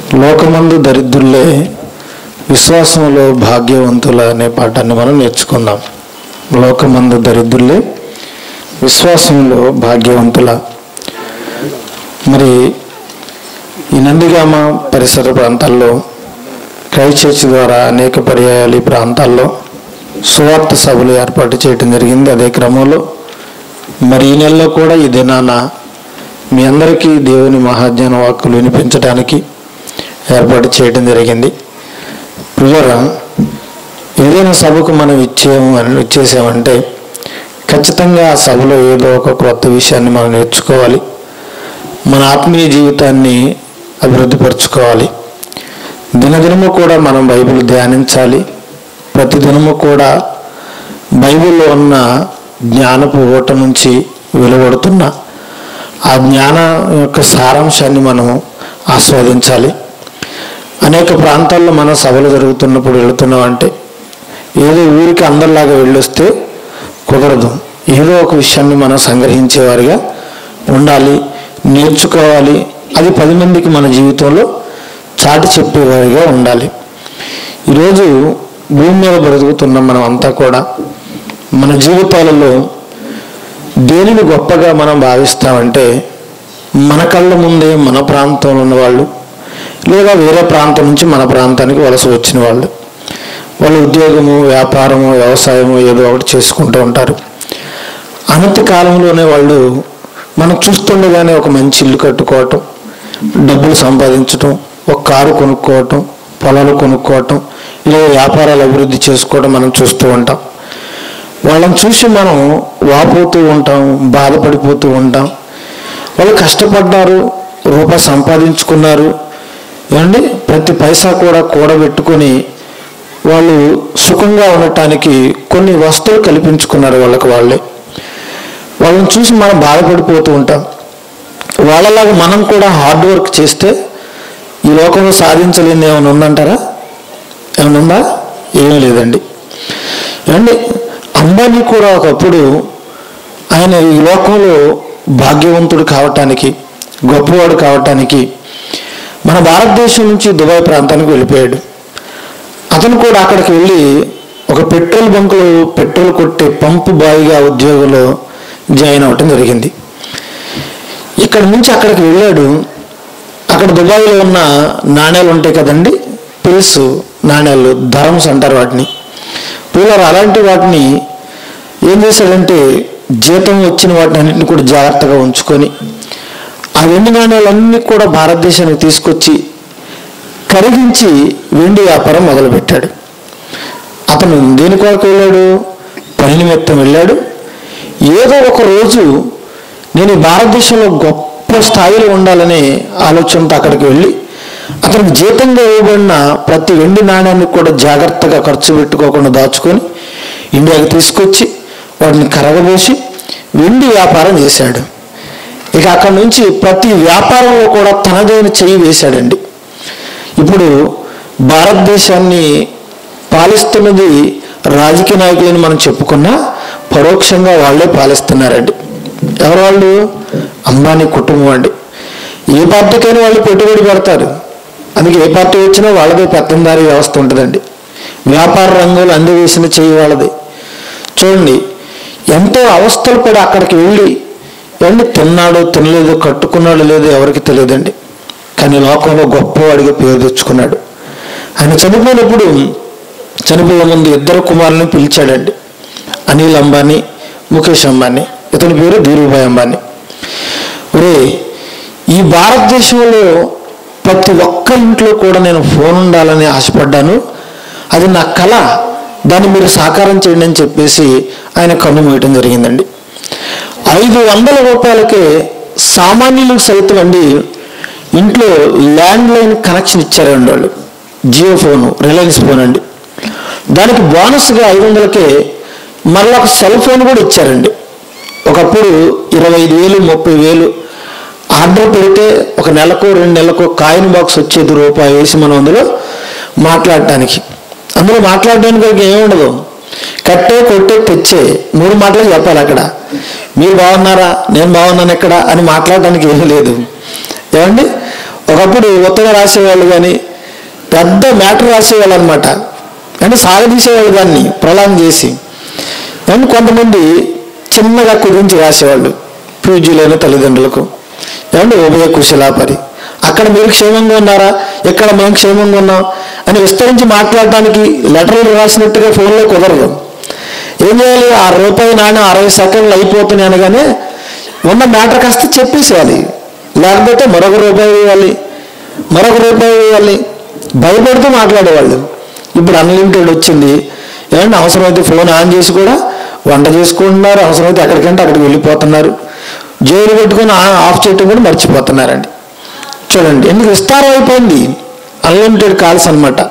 లోకమందు దరిద్రులే విశ్వాసంలో భాగ్యవంతుల అనే పాఠాన్ని మనం నేర్చుకుందాం లోకమందు దరిద్రులే విశ్వాసంలో భాగ్యవంతుల మరి ఈ నందిగామ పరిసర ప్రాంతాల్లో క్రైస్ట్ చర్చ్ ద్వారా అనేక పర్యాయాలు ఈ ప్రాంతాల్లో సువార్త సభలు ఏర్పాటు చేయడం జరిగింది అదే క్రమంలో మరి ఈ నెలలో కూడా ఈ దినాన మీ అందరికీ దేవుని మహాజ్ఞాన వాక్కులు వినిపించడానికి ఏర్పాటు చేయడం జరిగింది ప్రియరా ఏదైనా సభకు మనం ఇచ్చేము అని ఇచ్చేసామంటే ఖచ్చితంగా ఆ సభలో ఏదో ఒక కొత్త విషయాన్ని మనం నేర్చుకోవాలి మన ఆత్మీయ జీవితాన్ని అభివృద్ధిపరచుకోవాలి దినదినము కూడా మనం బైబిల్ ధ్యానించాలి ప్రతిదినము కూడా బైబిల్లో ఉన్న జ్ఞానపు ఓట నుంచి వెలువడుతున్న ఆ జ్ఞాన యొక్క సారాంశాన్ని మనము ఆస్వాదించాలి అనేక ప్రాంతాల్లో మన సభలు జరుగుతున్నప్పుడు వెళుతున్నామంటే ఏదో ఊరికి అందరిలాగా వెళ్ళొస్తే కుదరదు ఏదో ఒక విషయాన్ని మనం సంగ్రహించేవారిగా ఉండాలి నేర్చుకోవాలి అది పది మందికి మన జీవితంలో చాటి చెప్పేవారిగా ఉండాలి ఈరోజు భూమి మీద బ్రతుకుతున్న మనం అంతా కూడా మన జీవితాలలో దేనిని గొప్పగా మనం భావిస్తామంటే మన కళ్ళ ముందే మన ప్రాంతంలో ఉన్న వాళ్ళు లేదా వేరే ప్రాంతం నుంచి మన ప్రాంతానికి వలస వచ్చిన వాళ్ళు వాళ్ళు ఉద్యోగము వ్యాపారము వ్యవసాయము ఏదో ఒకటి చేసుకుంటూ ఉంటారు అనతి కాలంలోనే వాళ్ళు మనం చూస్తుండగానే ఒక మంచి ఇల్లు కట్టుకోవటం డబ్బులు సంపాదించటం ఒక కారు కొనుక్కోవటం పొలాలు కొనుక్కోవటం లేదా వ్యాపారాలు అభివృద్ధి చేసుకోవడం మనం చూస్తూ ఉంటాం వాళ్ళని చూసి మనం వాపోతూ ఉంటాం బాధపడిపోతూ ఉంటాం వాళ్ళు కష్టపడ్డారు రూపాయి సంపాదించుకున్నారు ఏమండి ప్రతి పైసా కూడా కూడబెట్టుకొని వాళ్ళు సుఖంగా ఉండటానికి కొన్ని వస్తువులు కల్పించుకున్నారు వాళ్ళకి వాళ్ళే వాళ్ళని చూసి మనం బాధపడిపోతూ ఉంటాం వాళ్ళలాగా మనం కూడా హార్డ్ వర్క్ చేస్తే ఈ లోకంలో సాధించలేని ఏమైనా ఉందంటారా ఏమైనా ఉందా ఏమీ లేదండి ఏమండి అంబానీ కూడా ఒకప్పుడు ఆయన ఈ లోకంలో భాగ్యవంతుడు కావటానికి గొప్పవాడు కావటానికి మన భారతదేశం నుంచి దుబాయ్ ప్రాంతానికి వెళ్ళిపోయాడు అతను కూడా అక్కడికి వెళ్ళి ఒక పెట్రోల్ బంకులో పెట్రోల్ కొట్టే పంపు బాయిగా ఉద్యోగంలో జాయిన్ అవ్వటం జరిగింది ఇక్కడ నుంచి అక్కడికి వెళ్ళాడు అక్కడ దుబాయ్లో ఉన్న నాణ్యాలు ఉంటాయి కదండి పిల్స్ నాణ్యాలు ధరమ్స్ అంటారు వాటిని పిల్లలు అలాంటి వాటిని ఏం చేశాడంటే జీతం వచ్చిన వాటిని అన్నింటిని కూడా జాగ్రత్తగా ఉంచుకొని ఆ వెండి నాణ్యాలన్నీ కూడా భారతదేశానికి తీసుకొచ్చి కరిగించి వెండి వ్యాపారం మొదలుపెట్టాడు అతను దేని కొరకు వెళ్ళాడు పని నిమిత్తం వెళ్ళాడు ఏదో ఒక రోజు నేను ఈ భారతదేశంలో గొప్ప స్థాయిలో ఉండాలనే ఆలోచనతో అక్కడికి వెళ్ళి అతనికి జీతంగా ఇవ్వబడిన ప్రతి వెండి నాణ్యాన్ని కూడా జాగ్రత్తగా ఖర్చు పెట్టుకోకుండా దాచుకొని ఇండియాకి తీసుకొచ్చి వాటిని కరగబోసి వెండి వ్యాపారం చేశాడు ఇక అక్కడి నుంచి ప్రతి వ్యాపారంలో కూడా తనదైన చెయ్యి వేశాడండి ఇప్పుడు భారతదేశాన్ని పాలిస్తున్నది రాజకీయ నాయకులని మనం చెప్పుకున్నా పరోక్షంగా వాళ్ళే పాలిస్తున్నారండి ఎవరు వాళ్ళు అంబానీ కుటుంబం అండి ఏ పార్టీకైనా వాళ్ళు పెట్టుబడి పెడతారు అందుకే ఏ పార్టీ వచ్చినా వాళ్ళదే పెత్తందారి వ్యవస్థ ఉంటుందండి వ్యాపార రంగంలో అందవేసిన చెయ్యి వాళ్ళది చూడండి ఎంతో అవస్థలు పడి అక్కడికి వెళ్ళి ఎవరిని తిన్నాడో తినలేదో కట్టుకున్నాడో లేదో ఎవరికి తెలియదండి కానీ లోకంలో గొప్పవాడిగా పేరు తెచ్చుకున్నాడు ఆయన చనిపోయినప్పుడు చనిపోయే ముందు ఇద్దరు కుమారులను పిలిచాడండి అనిల్ అంబానీ ముఖేష్ అంబానీ ఇతని పేరు ధీరుభాయ్ అంబానీ ఒరే ఈ భారతదేశంలో ప్రతి ఒక్క ఇంట్లో కూడా నేను ఫోన్ ఉండాలని ఆశపడ్డాను అది నా కళ దాన్ని మీరు సాకారం చేయండి అని చెప్పేసి ఆయన కన్ను మూయటం జరిగిందండి ఐదు వందల రూపాయలకే సామాన్యులకు సైతం అండి ఇంట్లో ల్యాండ్ లైన్ కనెక్షన్ ఇచ్చారండి వాళ్ళు జియో ఫోను రిలయన్స్ ఫోన్ అండి దానికి బోనస్గా ఐదు వందలకే మళ్ళీ ఒక సెల్ ఫోన్ కూడా ఇచ్చారండి ఒకప్పుడు ఇరవై ఐదు వేలు ముప్పై వేలు ఆర్డర్ పెడితే ఒక నెలకు రెండు నెలలకు కాయిన్ బాక్స్ వచ్చేది రూపాయి వేసి మనం అందులో మాట్లాడటానికి అందులో మాట్లాడడానికి ఏముండదు కట్టే కొట్టే తెచ్చే మూడు మాటలు చెప్పాలి అక్కడ మీరు బాగున్నారా నేను బాగున్నాను ఎక్కడ అని మాట్లాడడానికి ఏమీ లేదు ఏమండి ఒకప్పుడు ఉత్తరం రాసేవాళ్ళు కానీ పెద్ద మ్యాటర్ రాసేవాళ్ళు అనమాట అంటే సాగదీసేవాళ్ళు దాన్ని ప్రళాం చేసి అండ్ కొంతమంది చిన్నగా కుదించి రాసేవాళ్ళు పూజ్యులైన తల్లిదండ్రులకు ఏమంటే ఉభయ కుశలాపరి అక్కడ మీరు క్షేమంగా ఉన్నారా ఇక్కడ మేము క్షేమంగా ఉన్నాం అని విస్తరించి మాట్లాడటానికి లెటర్లు రాసినట్టుగా ఫోన్లో కుదరదు ఏం చేయాలి ఆ రూపాయి నాణ్యం అరవై సెకండ్లు అయిపోతున్నాయి అనగానే ఉన్న మ్యాటర్ కాస్త చెప్పేసేయాలి లేకపోతే మరొక రూపాయి ఇవ్వాలి మరొక రూపాయి ఇవ్వాలి భయపడుతూ మాట్లాడేవాళ్ళు ఇప్పుడు అన్లిమిటెడ్ వచ్చింది ఏమంటే అవసరమైతే ఫోన్ ఆన్ చేసి కూడా వంట చేసుకుంటున్నారు అవసరమైతే ఎక్కడికంటే అక్కడికి వెళ్ళిపోతున్నారు జోలు పెట్టుకొని ఆ- ఆఫ్ చేయటం కూడా మర్చిపోతున్నారండి చూడండి ఎందుకు విస్తారం అయిపోయింది అన్లిమిటెడ్ కాల్స్ అన్నమాట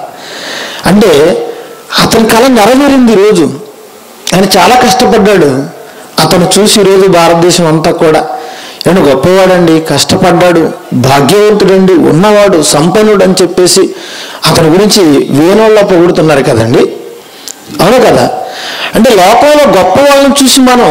అంటే అతని కళ నెరవేరింది ఈరోజు ఆయన చాలా కష్టపడ్డాడు అతను చూసి ఈరోజు భారతదేశం అంతా కూడా నేను గొప్పవాడండి కష్టపడ్డాడు భాగ్యవంతుడండి ఉన్నవాడు సంపన్నుడు అని చెప్పేసి అతని గురించి వేణోళ్ళ పొగుడుతున్నారు కదండి అవును కదా అంటే లోకంలో గొప్ప వాళ్ళని చూసి మనం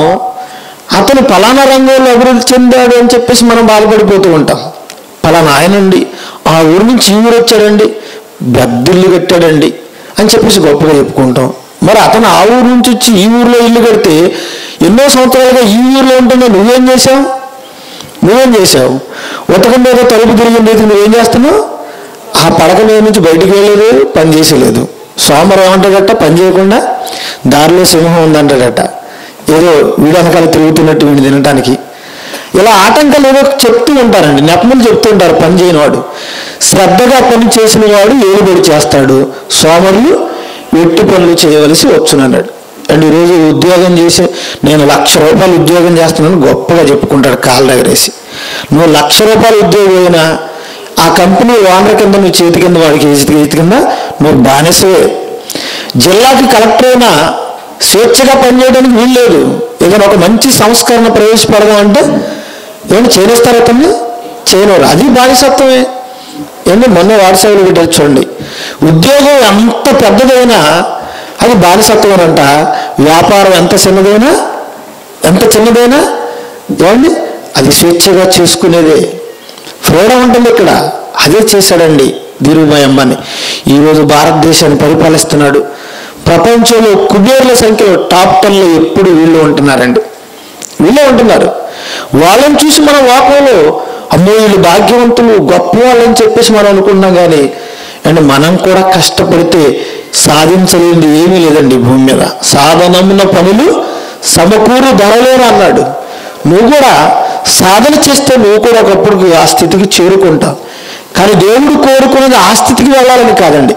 అతను ఫలానా రంగంలో అభివృద్ధి చెందాడు అని చెప్పేసి మనం బాధపడిపోతూ ఉంటాం ఫలానా ఆయనండి ఆ ఊరు నుంచి ఈ ఊరు వచ్చాడండి పెద్దిల్లు కట్టాడండి అని చెప్పేసి గొప్పగా చెప్పుకుంటాం మరి అతను ఆ ఊరు నుంచి వచ్చి ఈ ఊర్లో ఇల్లు కడితే ఎన్నో సంవత్సరాలుగా ఈ ఊర్లో ఉంటుందో నువ్వేం చేసావు నువ్వేం చేసావు ఉతకం మీద తలుపు తిరిగి నీకు నువ్వేం చేస్తున్నావు ఆ పడక మీద నుంచి బయటికి వెళ్ళలేదు పని చేసేలేదు సోమవారం ఏమంటాడట పని చేయకుండా దారిలో సింహం ఉందంటాడట ఏదో వీడనకాల తిరుగుతున్నట్టు వీడిని తినటానికి ఇలా ఆటంకాలు ఏదో చెప్తూ ఉంటారండి నెపములు చెప్తూ ఉంటారు పని చేయనివాడు శ్రద్ధగా పని చేసిన వాడు ఏలుబడి చేస్తాడు సోమరులు ఎట్టి పనులు చేయవలసి వచ్చునన్నాడు అండ్ ఈరోజు ఉద్యోగం చేసి నేను లక్ష రూపాయలు ఉద్యోగం చేస్తున్నాను గొప్పగా చెప్పుకుంటాడు కాళ్ళ దగ్గరేసి నువ్వు లక్ష రూపాయలు ఉద్యోగం అయినా ఆ కంపెనీ ఓనర్ కింద నువ్వు చేతి కింద వాడికి చేతి చేతి కింద నువ్వు బానిసవే జిల్లాకి కలెక్టర్ అయినా స్వేచ్ఛగా పనిచేయడానికి వీల్లేదు ఏదైనా ఒక మంచి సంస్కరణ ప్రవేశపెడదాం అంటే ఏమి చేనేస్తారు అతన్ని చేయలేరు అది బానిసత్వమే ఏంటి మొన్న వాట్సాప్లో పెట్టారు చూడండి ఉద్యోగం ఎంత పెద్దదైనా అది బానిసత్వం అంట వ్యాపారం ఎంత చిన్నదైనా ఎంత చిన్నదైనా ఏమండి అది స్వేచ్ఛగా చేసుకునేదే ఫ్రీడమ్ ఉంటుంది ఇక్కడ అదే చేశాడండి ధీరుభాయ్ అంబానీ ఈరోజు భారతదేశాన్ని పరిపాలిస్తున్నాడు ప్రపంచంలో కుబేర్ల సంఖ్యలో టాప్ టెన్లో ఎప్పుడు వీళ్ళు ఉంటున్నారండి వీళ్ళే ఉంటున్నారు వాళ్ళని చూసి మన వాకంలో అమ్మో వీళ్ళు భాగ్యవంతులు గొప్ప వాళ్ళని చెప్పేసి మనం అనుకుంటున్నాం కానీ అండ్ మనం కూడా కష్టపడితే సాధించలేనిది ఏమీ లేదండి ఈ భూమి మీద సాధనమున్న పనులు సమకూరు ధరలేరు అన్నాడు నువ్వు కూడా సాధన చేస్తే నువ్వు కూడా ఒకప్పుడు ఆ స్థితికి చేరుకుంటావు కానీ దేవుడు కోరుకున్నది ఆ స్థితికి వెళ్ళాలని కాదండి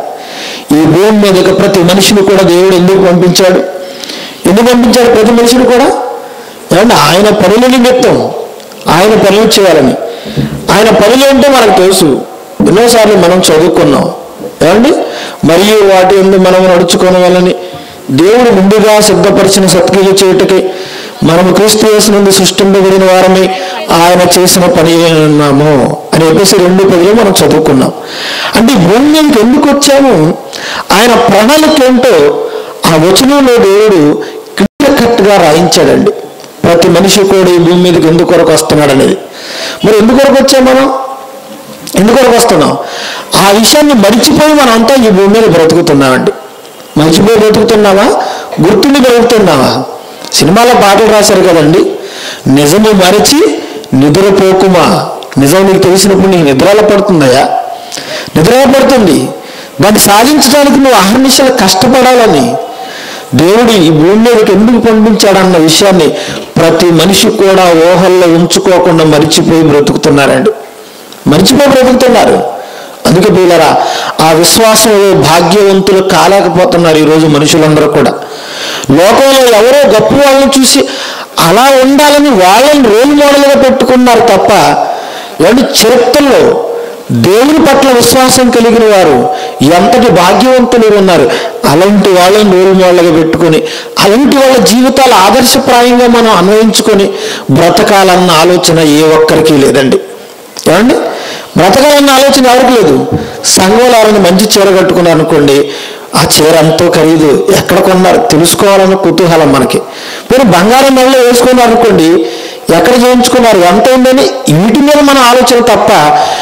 ఈ భూమి మీదకి ప్రతి మనిషిని కూడా దేవుడు ఎందుకు పంపించాడు ఎందుకు పంపించాడు ప్రతి మనిషిని కూడా ఏమంటే ఆయన పనుల నిమిత్తం ఆయన పనులు చేయాలని ఆయన పనులు ఏంటో మనకు తెలుసు ఎన్నోసార్లు మనం చదువుకున్నాం ఏమండి మరియు వాటి ఎందు మనం నడుచుకోవాలని దేవుడు ముందుగా సిద్ధపరిచిన సత్క్రియ చేయుటకై మనం క్రీస్తు చేసినందు సృష్టింపబడిన వారమే ఆయన చేసిన పని ఉన్నాము అని చెప్పేసి రెండు పదిలో మనం చదువుకున్నాం అంటే ఈ భూమి మీదకి ఎందుకు వచ్చాము ఆయన ప్రణాళిక ఏంటో ఆ వచనంలో దేవుడు క్లియర్ కట్గా రాయించాడండి ప్రతి మనిషి కూడా ఈ భూమి మీదకి ఎందుకు కొరకు వస్తున్నాడు అనేది మరి ఎందుకు కొరకు వచ్చాం మనం ఎందుకొరకు వస్తున్నాం ఆ విషయాన్ని మరిచిపోయి మనం అంతా ఈ భూమి మీద బ్రతుకుతున్నామండి మర్చిపోయి బ్రతుకుతున్నావా గుర్తుండి బ్రతుకుతున్నావా సినిమాలో పాటలు రాశారు కదండి నిజము మరిచి నిద్రపోకుమా నిజం నీకు తెలిసినప్పుడు నీకు నిద్రలో పడుతుందయా నిద్రలో పడుతుంది దాన్ని సాధించడానికి నువ్వు అహర్నిశలు కష్టపడాలని దేవుడు ఈ భూమి మీదకి ఎందుకు పంపించాడన్న విషయాన్ని ప్రతి మనిషి కూడా ఊహల్లో ఉంచుకోకుండా మరిచిపోయి బ్రతుకుతున్నారండి మర్చిపోయి బ్రతుకుతున్నారు అందుకే పిల్లరా ఆ విశ్వాసంలో భాగ్యవంతులు కాలేకపోతున్నారు ఈరోజు మనుషులందరూ కూడా లోకంలో ఎవరో గొప్ప వాళ్ళని చూసి అలా ఉండాలని వాళ్ళని రోల్ మోడల్గా పెట్టుకున్నారు తప్ప ఏమంటే చరిత్రలో దేవుని పట్ల విశ్వాసం కలిగిన వారు ఎంతటి భాగ్యవంతులు ఉన్నారు అలాంటి వాళ్ళని రోల్ మోడల్గా పెట్టుకొని అలాంటి వాళ్ళ జీవితాలు ఆదర్శప్రాయంగా మనం అన్వయించుకొని బ్రతకాలన్న ఆలోచన ఏ ఒక్కరికి లేదండి ఏమండి బ్రతకాలన్న ఆలోచన ఎవరికి లేదు సంఘంలో ఎవరైనా మంచి చీర కట్టుకున్నారు అనుకోండి ఆ చీర ఎంతో ఖరీదు ఎక్కడ కొన్నారు తెలుసుకోవాలన్న కుతూహలం మనకి మీరు బంగారం నెలలో వేసుకున్నారు అనుకోండి ఎక్కడ చేయించుకున్నారు ఎంత ఉందని వీటి మీద మన ఆలోచన తప్ప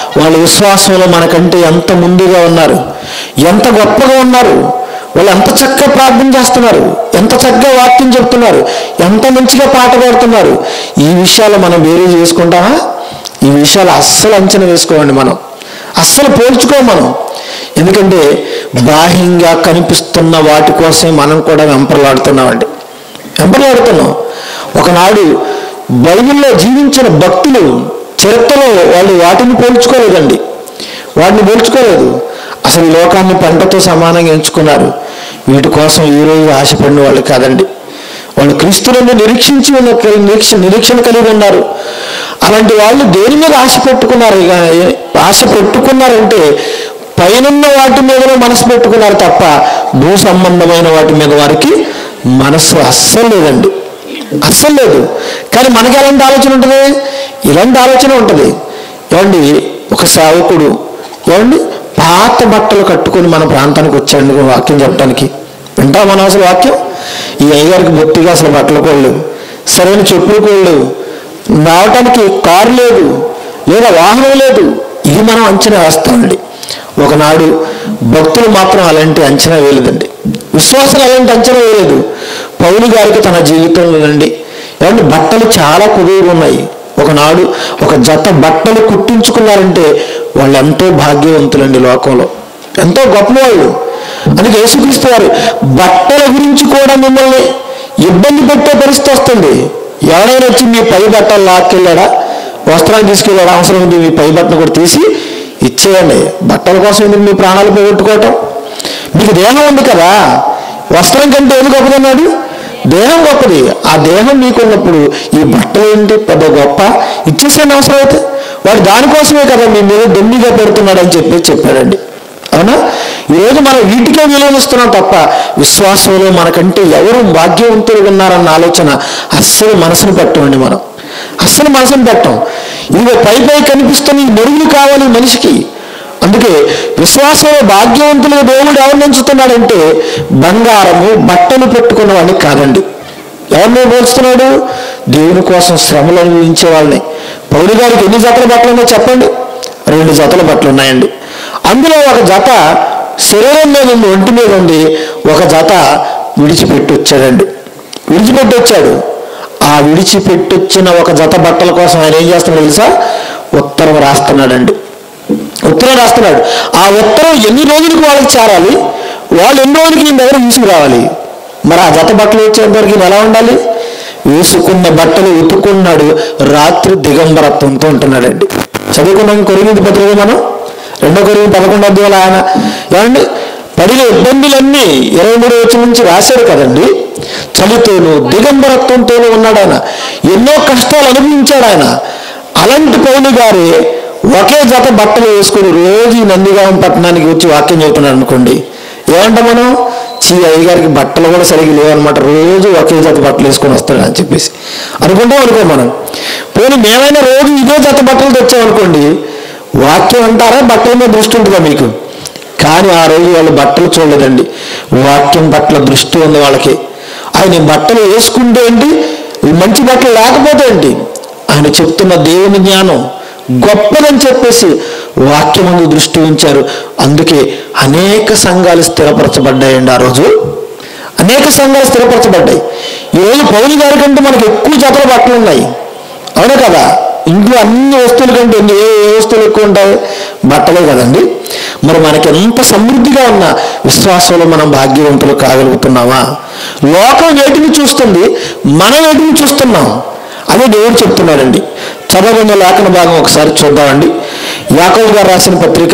వాళ్ళ విశ్వాసంలో మనకంటే ఎంత ముందుగా ఉన్నారు ఎంత గొప్పగా ఉన్నారు వాళ్ళు ఎంత చక్కగా ప్రార్థన చేస్తున్నారు ఎంత చక్కగా వాక్యం చెప్తున్నారు ఎంత మంచిగా పాట పాడుతున్నారు ఈ విషయాలు మనం వేరే చేసుకుంటామా ఈ విషయాలు అస్సలు అంచనా వేసుకోమండి మనం అస్సలు పోల్చుకోం మనం ఎందుకంటే బాహ్యంగా కనిపిస్తున్న వాటి కోసమే మనం కూడా వెంపర్లాడుతున్నామండి వెంపర్లాడుతున్నాం ఒకనాడు బైబిల్లో జీవించిన భక్తులు చరిత్రలో వాళ్ళు వాటిని పోల్చుకోలేదండి వాటిని పోల్చుకోలేదు అసలు ఈ లోకాన్ని పంటతో సమానంగా ఎంచుకున్నారు వీటి కోసం ఈ రోజు ఆశపడిన వాళ్ళు కాదండి వాళ్ళు క్రీస్తులను నిరీక్షించి ఉన్న నిరీక్ష నిరీక్షణ కలిగి ఉన్నారు అలాంటి వాళ్ళు దేని మీద ఆశ పెట్టుకున్నారు ఇక ఆశ పెట్టుకున్నారంటే పైనున్న వాటి మీదనే మనసు పెట్టుకున్నారు తప్ప భూ సంబంధమైన వాటి మీద వారికి మనస్సు అస్సలు లేదండి అస్సలు లేదు కానీ మనకి ఎలాంటి ఆలోచన ఉంటుంది ఇలాంటి ఆలోచన ఉంటుంది ఏమండి ఒక సేవకుడు ఏమండి పాత బట్టలు కట్టుకొని మన ప్రాంతానికి వచ్చాడు వాక్యం చెప్పడానికి వింటా మనం అసలు వాక్యం ఈ అయ్యగారికి బొత్తిగా అసలు బట్టలు కూడా లేవు సరైన చెప్పులు కూడా లేవు రావటానికి కారు లేదు లేదా వాహనం లేదు ఇది మనం అంచనా వేస్తామండి ఒకనాడు భక్తులు మాత్రం అలాంటి అంచనా వేయలేదండి విశ్వాసం అలాంటి అంచనా వేయలేదు పౌలు గారికి తన జీవితంలోనండి ఏమంటే బట్టలు చాలా కుదురు ఉన్నాయి ఒకనాడు ఒక జత బట్టలు కుట్టించుకున్నారంటే వాళ్ళు ఎంతో భాగ్యవంతులండి లోకంలో ఎంతో గొప్పవాళ్ళు అందుకే యేసుక్రీస్తు వారు బట్టల గురించి కూడా మిమ్మల్ని ఇబ్బంది పెట్టే పరిస్థితి వస్తుంది ఎవరైనా వచ్చి మీ పై బట్టలు లాక్కెళ్ళాడా వస్త్రాలు తీసుకెళ్ళాడా అవసరం ఉంది మీ పై బట్టను కూడా తీసి ఇచ్చేయండి బట్టల కోసం ఎందుకు మీ ప్రాణాలు పోగొట్టుకోవటం మీకు దేహం ఉంది కదా వస్త్రం కంటే ఏది గొప్పదన్నాడు దేహం గొప్పది ఆ దేహం మీకున్నప్పుడు ఈ బట్టలు ఏంటి పెద్ద గొప్ప ఇచ్చేసేయండి అవసరం అయితే వాడు దానికోసమే కదా మీ మీద దొమ్మిగా పెడుతున్నాడని చెప్పి చెప్పాడండి అవునా ఈరోజు మనం వీటికే విలువనిస్తున్నాం తప్ప విశ్వాసంలో మనకంటే ఎవరు భాగ్యవంతులు ఉన్నారన్న ఆలోచన అస్సలు మనసును పెట్టమండి మనం అస్సలు మనసును పెట్టం ఇవి పై పై కనిపిస్తున్న ఈ మెరుగులు కావాలి మనిషికి అందుకే విశ్వాసంలో భాగ్యవంతులుగా దేవుడు ఎవరిని ఉంచుతున్నాడంటే బంగారము బట్టలు పెట్టుకున్న వాడిని కాదండి ఎవరిని పోల్చుతున్నాడు దేవుని కోసం శ్రమలు అనుభవించే వాళ్ళని పౌరు గారికి ఎన్ని జతల బట్టలు ఉన్నాయో చెప్పండి రెండు జతల బట్టలు ఉన్నాయండి అందులో ఒక జత శరీరం మీద ఉంది ఒంటి మీద ఉంది ఒక జత విడిచిపెట్టి వచ్చాడండి విడిచిపెట్టి వచ్చాడు ఆ విడిచిపెట్టొచ్చిన ఒక జత బట్టల కోసం ఆయన ఏం చేస్తున్నాడు తెలుసా ఉత్తరం రాస్తున్నాడండి ఉత్తరం రాస్తున్నాడు ఆ ఉత్తరం ఎన్ని రోజులకు వాళ్ళకి చేరాలి వాళ్ళు ఎన్ని రోజులకి ఈయన దగ్గర తీసుకురావాలి మరి ఆ జత బట్టలు వచ్చేంతవరకు ఈయన ఎలా ఉండాలి వేసుకున్న బట్టలు ఉతుకున్నాడు రాత్రి దిగంబరత్వంతో ఉంటున్నాడండి చదువుకున్నాం కొరిగింది పత్రిక మనం రెండో కొరిగింది పదకొండు అధ్యాయులు ఆయన ఏమండి పడిన ఇబ్బందులన్నీ ఇరవై మూడు వచ్చిన నుంచి రాశాడు కదండి చలితోనూ దిగంబరత్వంతోనూ ఉన్నాడు ఆయన ఎన్నో కష్టాలు అనుభవించాడు ఆయన అలాంటి పౌలు గారే ఒకే జత బట్టలు వేసుకుని రోజు ఈ నందిగాం పట్టణానికి వచ్చి వాక్యం చెబుతున్నాడు అనుకోండి ఏమంటాం మనం చీ అయ్యగారికి బట్టలు కూడా సరిగ్గా లేవన్నమాట రోజు ఒకే జత బట్టలు వేసుకొని వస్తాడు అని చెప్పేసి అనుకుంటాం అనుకో మనం పోనీ మేమైనా రోజు ఇదే జత బట్టలు తెచ్చామనుకోండి వాక్యం అంటారా బట్టల మీద దృష్టి ఉంటుందా మీకు కానీ ఆ రోజు వాళ్ళు బట్టలు చూడలేదండి వాక్యం పట్ల దృష్టి ఉంది వాళ్ళకి ఆయన ఈ బట్టలు వేసుకుంటే ఏంటి ఈ మంచి బట్టలు లేకపోతే ఏంటి ఆయన చెప్తున్న దేవుని జ్ఞానం గొప్పదని చెప్పేసి వాక్యం ముందు దృష్టి ఉంచారు అందుకే అనేక సంఘాలు స్థిరపరచబడ్డాయండి ఆ రోజు అనేక సంఘాలు స్థిరపరచబడ్డాయి ఈరోజు పౌరు గారి కంటే మనకి ఎక్కువ జతల బట్టలు ఉన్నాయి అవునా కదా ఇంట్లో అన్ని వస్తువుల కంటే ఎన్ని- ఏ ఏ వస్తువులు ఎక్కువ ఉంటాయి బట్టలే కదండి మరి మనకి ఎంత సమృద్ధిగా ఉన్న విశ్వాసంలో మనం భాగ్యవంతులు కాగలుగుతున్నామా లోకం వేటిని చూస్తుంది మనం వేటిని చూస్తున్నాం అదే దేవుడు చెప్తున్నాడండి చదవబడిన లేఖన భాగం ఒకసారి చూద్దామండి యాకోబు గారు రాసిన పత్రిక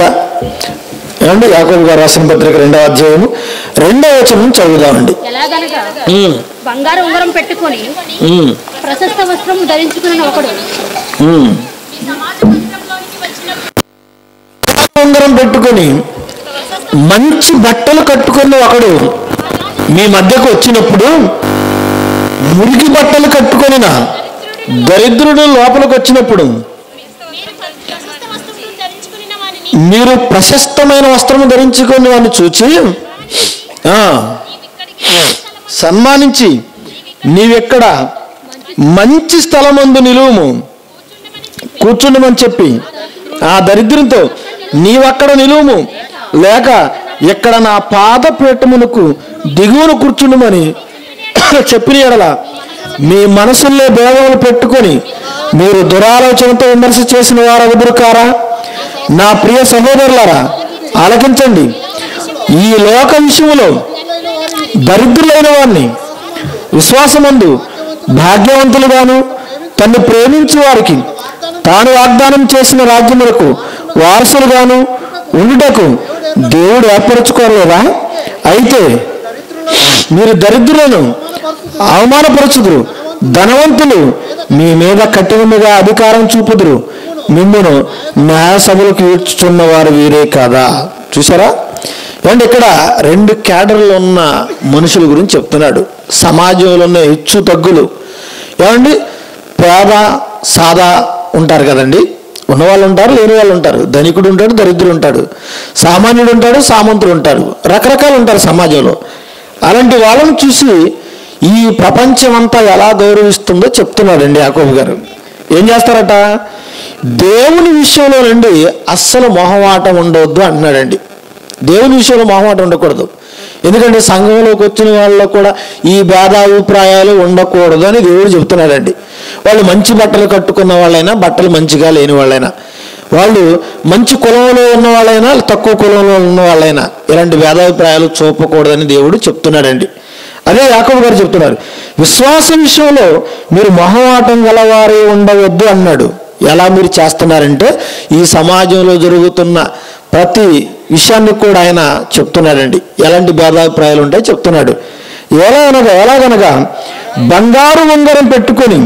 ఏమండి యాకోబు గారు రాసిన పత్రిక రెండవ అధ్యాయము రెండవ వచనం చదువుదామండి ఎలాగనగా ఉమ్, బంగారు ఉంగరం పెట్టుకొని ఉమ్, ప్రశస్త వస్త్రం ధరించుకున్న ఒకడు ఉమ్. ఉంగరం పెట్టుకొని మంచి బట్టలు కట్టుకున్న ఒకడు మీ మధ్యకు వచ్చినప్పుడు మురికి బట్టలు కట్టుకొనిన దరిద్రుడు లోపలికి వచ్చినప్పుడు మీరు ప్రశస్తమైన వస్త్రము ధరించుకొని వాడిని చూచి ఆ, సన్మానించి నీవెక్కడ మంచి స్థలమందు నిలువుము కూర్చుండమని చెప్పి ఆ దరిద్రంతో నీవక్కడ నిలువుము లేక ఇక్కడ నా పాద పీఠమునకు దిగువన కూర్చుండమని చెప్పిన ఎడల మీ మనసుల్లో భేదములు పెట్టుకొని మీరు దురాలోచనతో విమర్శ చేసిన వారు ఎదురు కారా నా ప్రియ సహోదరులారా ఆలకించండి ఈ లోక విషయంలో దరిద్రులైన వారిని విశ్వాసమందు భాగ్యవంతులుగాను తన్ను ప్రేమించు వారికి తాను వాగ్దానం చేసిన రాజ్యములకు వారసులుగాను ఉండుటకు దేవుడు ఏర్పరచుకోలేదా అయితే మీరు దరిద్రులను అవమానపరచుదురు ధనవంతులు మీ మీద కఠినముగా అధికారం చూపుదురు మిమ్మును న్యాయ సభలకు ఈడ్చుచున్న వారు వీరే కాదా చూసారా ఏమంటే ఇక్కడ రెండు క్యాడర్లు ఉన్న మనుషుల గురించి చెప్తున్నాడు సమాజంలో ఉన్న హెచ్చు తగ్గులు ఏమండి పేద సాదా ఉంటారు కదండి ఉన్నవాళ్ళు ఉంటారు లేని వాళ్ళు ఉంటారు ధనికుడు ఉంటాడు దరిద్రుడు ఉంటాడు సామాన్యుడు ఉంటాడు సామంతుడు ఉంటాడు రకరకాలు ఉంటారు సమాజంలో అలాంటి వాళ్ళని చూసి ఈ ప్రపంచం అంతా ఎలా గౌరవిస్తుందో చెప్తున్నాడండి యాకోబు గారు ఏం చేస్తారట దేవుని విషయంలో నుండి అస్సలు మొహమాటం ఉండవద్దు అంటున్నాడండి దేవుని విషయంలో మొహమాటం ఉండకూడదు ఎందుకంటే సంఘంలోకి వచ్చిన వాళ్ళలో కూడా ఈ భేదాభిప్రాయాలు ఉండకూడదు అని దేవుడు చెప్తున్నాడండి వాళ్ళు మంచి బట్టలు కట్టుకున్న వాళ్ళైనా బట్టలు మంచిగా లేని వాళ్ళైనా వాళ్ళు మంచి కులంలో ఉన్న వాళ్ళైనా తక్కువ కులంలో ఉన్న వాళ్ళైనా ఇలాంటి భేదాభిప్రాయాలు చూపకూడదని దేవుడు చెప్తున్నాడండి అదే యాకబు గారు చెప్తున్నారు విశ్వాస విషయంలో మీరు మొహమాటం గలవారే ఉండవద్దు అన్నాడు ఎలా మీరు చేస్తున్నారంటే ఈ సమాజంలో జరుగుతున్న ప్రతి విషయాన్ని కూడా ఆయన చెప్తున్నాడండి ఎలాంటి భేదాభిప్రాయాలు ఉంటాయో చెప్తున్నాడు ఎలా అనగా ఎలాగనగా బంగారు ఉంగరం పెట్టుకొని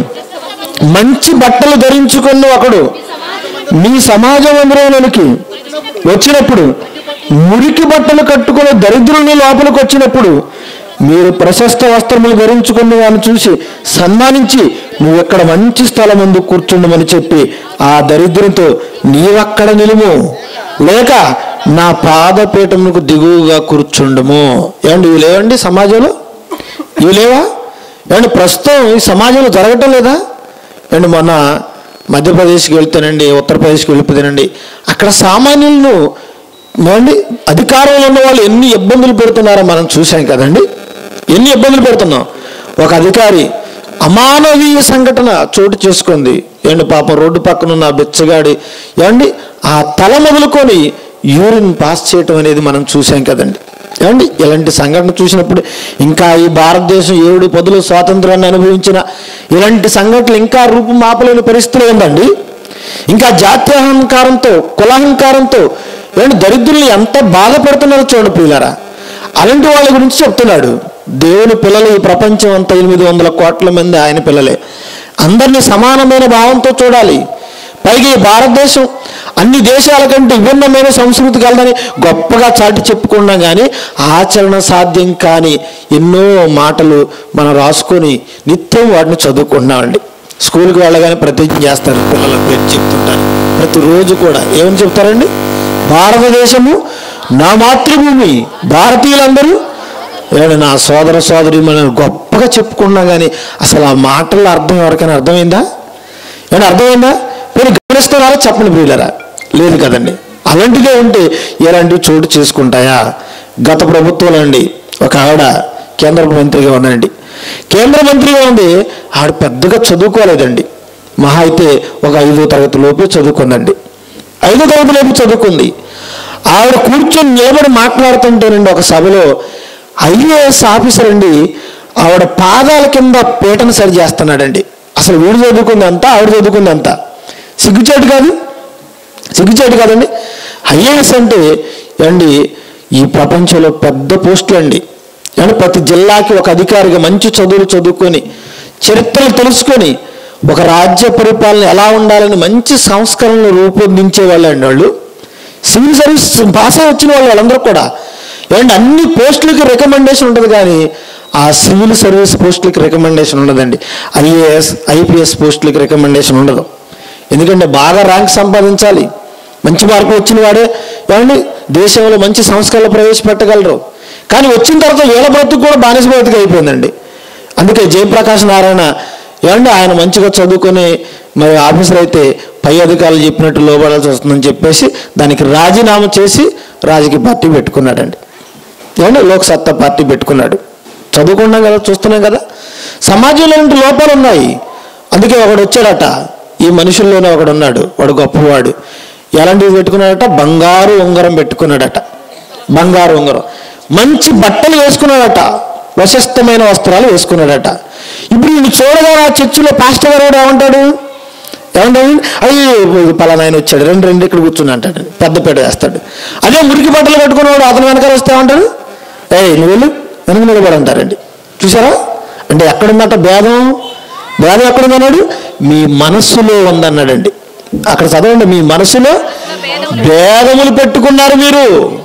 మంచి బట్టలు ధరించుకున్న ఒకడు మీ సమాజ మందిరంలోనికి వచ్చినప్పుడు మురికి బట్టలు కట్టుకుని దరిద్రుని లోపలికి వచ్చినప్పుడు మీరు ప్రశస్త వస్త్రములు ధరించుకున్న వాడిని చూసి సన్మానించి నువ్వు ఇక్కడ మంచి స్థలం ముందు కూర్చుండమని చెప్పి ఆ దరిద్రునితో నీవక్కడ నిలుము లేక నా పాదపీఠమునకు దిగువగా కూర్చుండము ఏమండి ఇవి లేవండి సమాజంలో ఇవి లేవా ఏమండి ప్రస్తుతం ఈ సమాజంలో జరగటం లేదా అండ్ మొన్న మధ్యప్రదేశ్కి వెళ్తానండి ఉత్తరప్రదేశ్కి వెళ్ళిపోతానండి అక్కడ సామాన్యులను ఏమండి అధికారంలో ఉన్న వాళ్ళు ఎన్ని ఇబ్బందులు పెడుతున్నారో మనం చూసాం కదండి ఎన్ని ఇబ్బందులు పెడుతున్నాం ఒక అధికారి అమానవీయ సంఘటన చోటు చేసుకుంది ఏంటి పాపం రోడ్డు పక్కన ఉన్న ఆ బిచ్చగాడి ఏమండి ఆ తల మొదలుకొని యూరిన్ పాస్ చేయటం అనేది మనం చూసాం కదండి ఏమండి ఇలాంటి సంఘటన చూసినప్పుడు ఇంకా ఈ భారతదేశం ఏడు పదులు స్వాతంత్రాన్ని అనుభవించిన ఇలాంటి సంఘటనలు ఇంకా రూపు మాపలేని పరిస్థితులు ఏందండి ఇంకా జాత్యహంకారంతో కులహంకారంతో ఏమంటే దరిద్రులు ఎంత బాధపడుతున్నారో చూడండి పిల్లరా అలాంటి వాళ్ళ గురించి చెప్తున్నాడు దేవుని పిల్లలు ఈ ప్రపంచం అంతా ఎనిమిది వందల కోట్ల మంది ఆయన పిల్లలే అందరినీ సమానమైన భావంతో చూడాలి పైగా ఈ భారతదేశం అన్ని దేశాల కంటే విభిన్నమైన సంస్కృతి కలదని గొప్పగా చాటి చెప్పుకున్నాం కానీ ఆచరణ సాధ్యం కాని ఎన్నో మాటలు మనం రాసుకొని నిత్యం వాటిని చదువుకుంటున్నామండి స్కూల్కి వెళ్ళగానే ప్రతిజ్ఞ చేస్తారు పిల్లల పేరు చెప్తుంటారు ప్రతిరోజు కూడా ఏమని చెప్తారండి భారతదేశము నా మాతృభూమి భారతీయులందరూ ఏమండి నా సోదర సోదరి మనం గొప్పగా చెప్పుకున్నా కానీ అసలు ఆ మాటల అర్థం ఎవరికైనా అర్థమైందా ఏమన్నా అర్థమైందా మీరు గమనిస్తున్నారా చెప్పండి ప్రియులరా లేదు కదండి అలాంటిదే ఉంటే ఇలాంటివి చోటు చేసుకుంటాయా గత ప్రభుత్వంలో అండి ఒక ఆవిడ కేంద్ర మంత్రిగా ఉందండి కేంద్ర మంత్రిగా ఉంది ఆవిడ పెద్దగా చదువుకోలేదండి మహా అయితే ఒక ఐదో తరగతి లోపే చదువుకుందండి ఐదో తరగతి లోపు చదువుకుంది ఆవిడ కూర్చొని నిలబడి మాట్లాడుతుంటేనండి ఒక సభలో ఐఏఎస్ ఆఫీసర్ అండి ఆవిడ పాదాల కింద పీటను సరి చేస్తున్నాడండి అసలు వీడు చదువుకుంది అంతా ఆవిడ చదువుకుంది అంతా సిగ్గుచేటు కాదు సిగ్గుచేటు కాదండి ఐఏఎస్ అంటే అండి ఈ ప్రపంచంలో పెద్ద పోస్టులు అండి అంటే ప్రతి జిల్లాకి ఒక అధికారిగా మంచి చదువులు చదువుకొని చరిత్రలు తెలుసుకొని ఒక రాజ్య పరిపాలన ఎలా ఉండాలని మంచి సంస్కరణలు రూపొందించే వాళ్ళు అండి వాళ్ళు సివిల్ సర్వీస్ పాస్ అయి వచ్చిన వాళ్ళు వాళ్ళందరూ కూడా ఏమంటే అన్ని పోస్టులకి రికమెండేషన్ ఉంటుంది కానీ ఆ సివిల్ సర్వీస్ పోస్టులకి రికమెండేషన్ ఉండదండి ఐఏఎస్ ఐపీఎస్ పోస్టులకి రికమెండేషన్ ఉండదు ఎందుకంటే బాగా ర్యాంక్ సంపాదించాలి మంచి మార్కులు వచ్చిన వాడే ఏమండి దేశంలో మంచి సంస్కరణలు ప్రవేశపెట్టగలరు కానీ వచ్చిన తర్వాత వీళ్ళ బ్రతుకు కూడా బానిస బ్రతుకు అయిపోయిందండి అందుకే జయప్రకాష్ నారాయణ ఏమంటే ఆయన మంచిగా చదువుకొని మరి ఆఫీసర్ అయితే పై అధికారులు చెప్పినట్టు లోబడాల్సి వస్తుందని చెప్పేసి దానికి రాజీనామా చేసి రాజకీయ పార్టీ పెట్టుకున్నాడండి ఏమంటే లోక్ సత్తా పార్టీ పెట్టుకున్నాడు చదువుకున్నాం కదా చూస్తున్నాం కదా సమాజంలో ఇంటి లోపాలు ఉన్నాయి అందుకే ఒకడు వచ్చాడట ఈ మనుషుల్లోనే ఒకడు ఉన్నాడు వాడు గొప్పవాడు ఎలాంటివి పెట్టుకున్నాడట బంగారు ఉంగరం పెట్టుకున్నాడట బంగారు ఉంగరం మంచి బట్టలు వేసుకున్నాడట ప్రశస్తమైన వస్త్రాలు వేసుకున్నాడట ఇప్పుడు ఈయన చూడగానే ఆ చర్చిలో పాస్టర్ గారు కూడా ఏమంటాడు ఏమంటాడు అయ్యి పలానా ఆయన వచ్చాడు రెండు రెండు ఇక్కడ కూర్చుని అంటాడు పెద్ద పేట వేస్తాడు అదే మురికి బట్టలు కట్టుకున్నవాడు అతను వెనకాల వస్తే ఏమంటాడు ఏయ్ నువ్వు వెళ్ళు వెనక నిలబడి అంటారండి చూసారా అంటే ఎక్కడుందట భేదం భేదం ఎక్కడుందన్నాడు మీ మనస్సులో ఉందన్నాడండి అక్కడ చదవండి మీ మనస్సులో భేదములు పెట్టుకున్నారు మీరు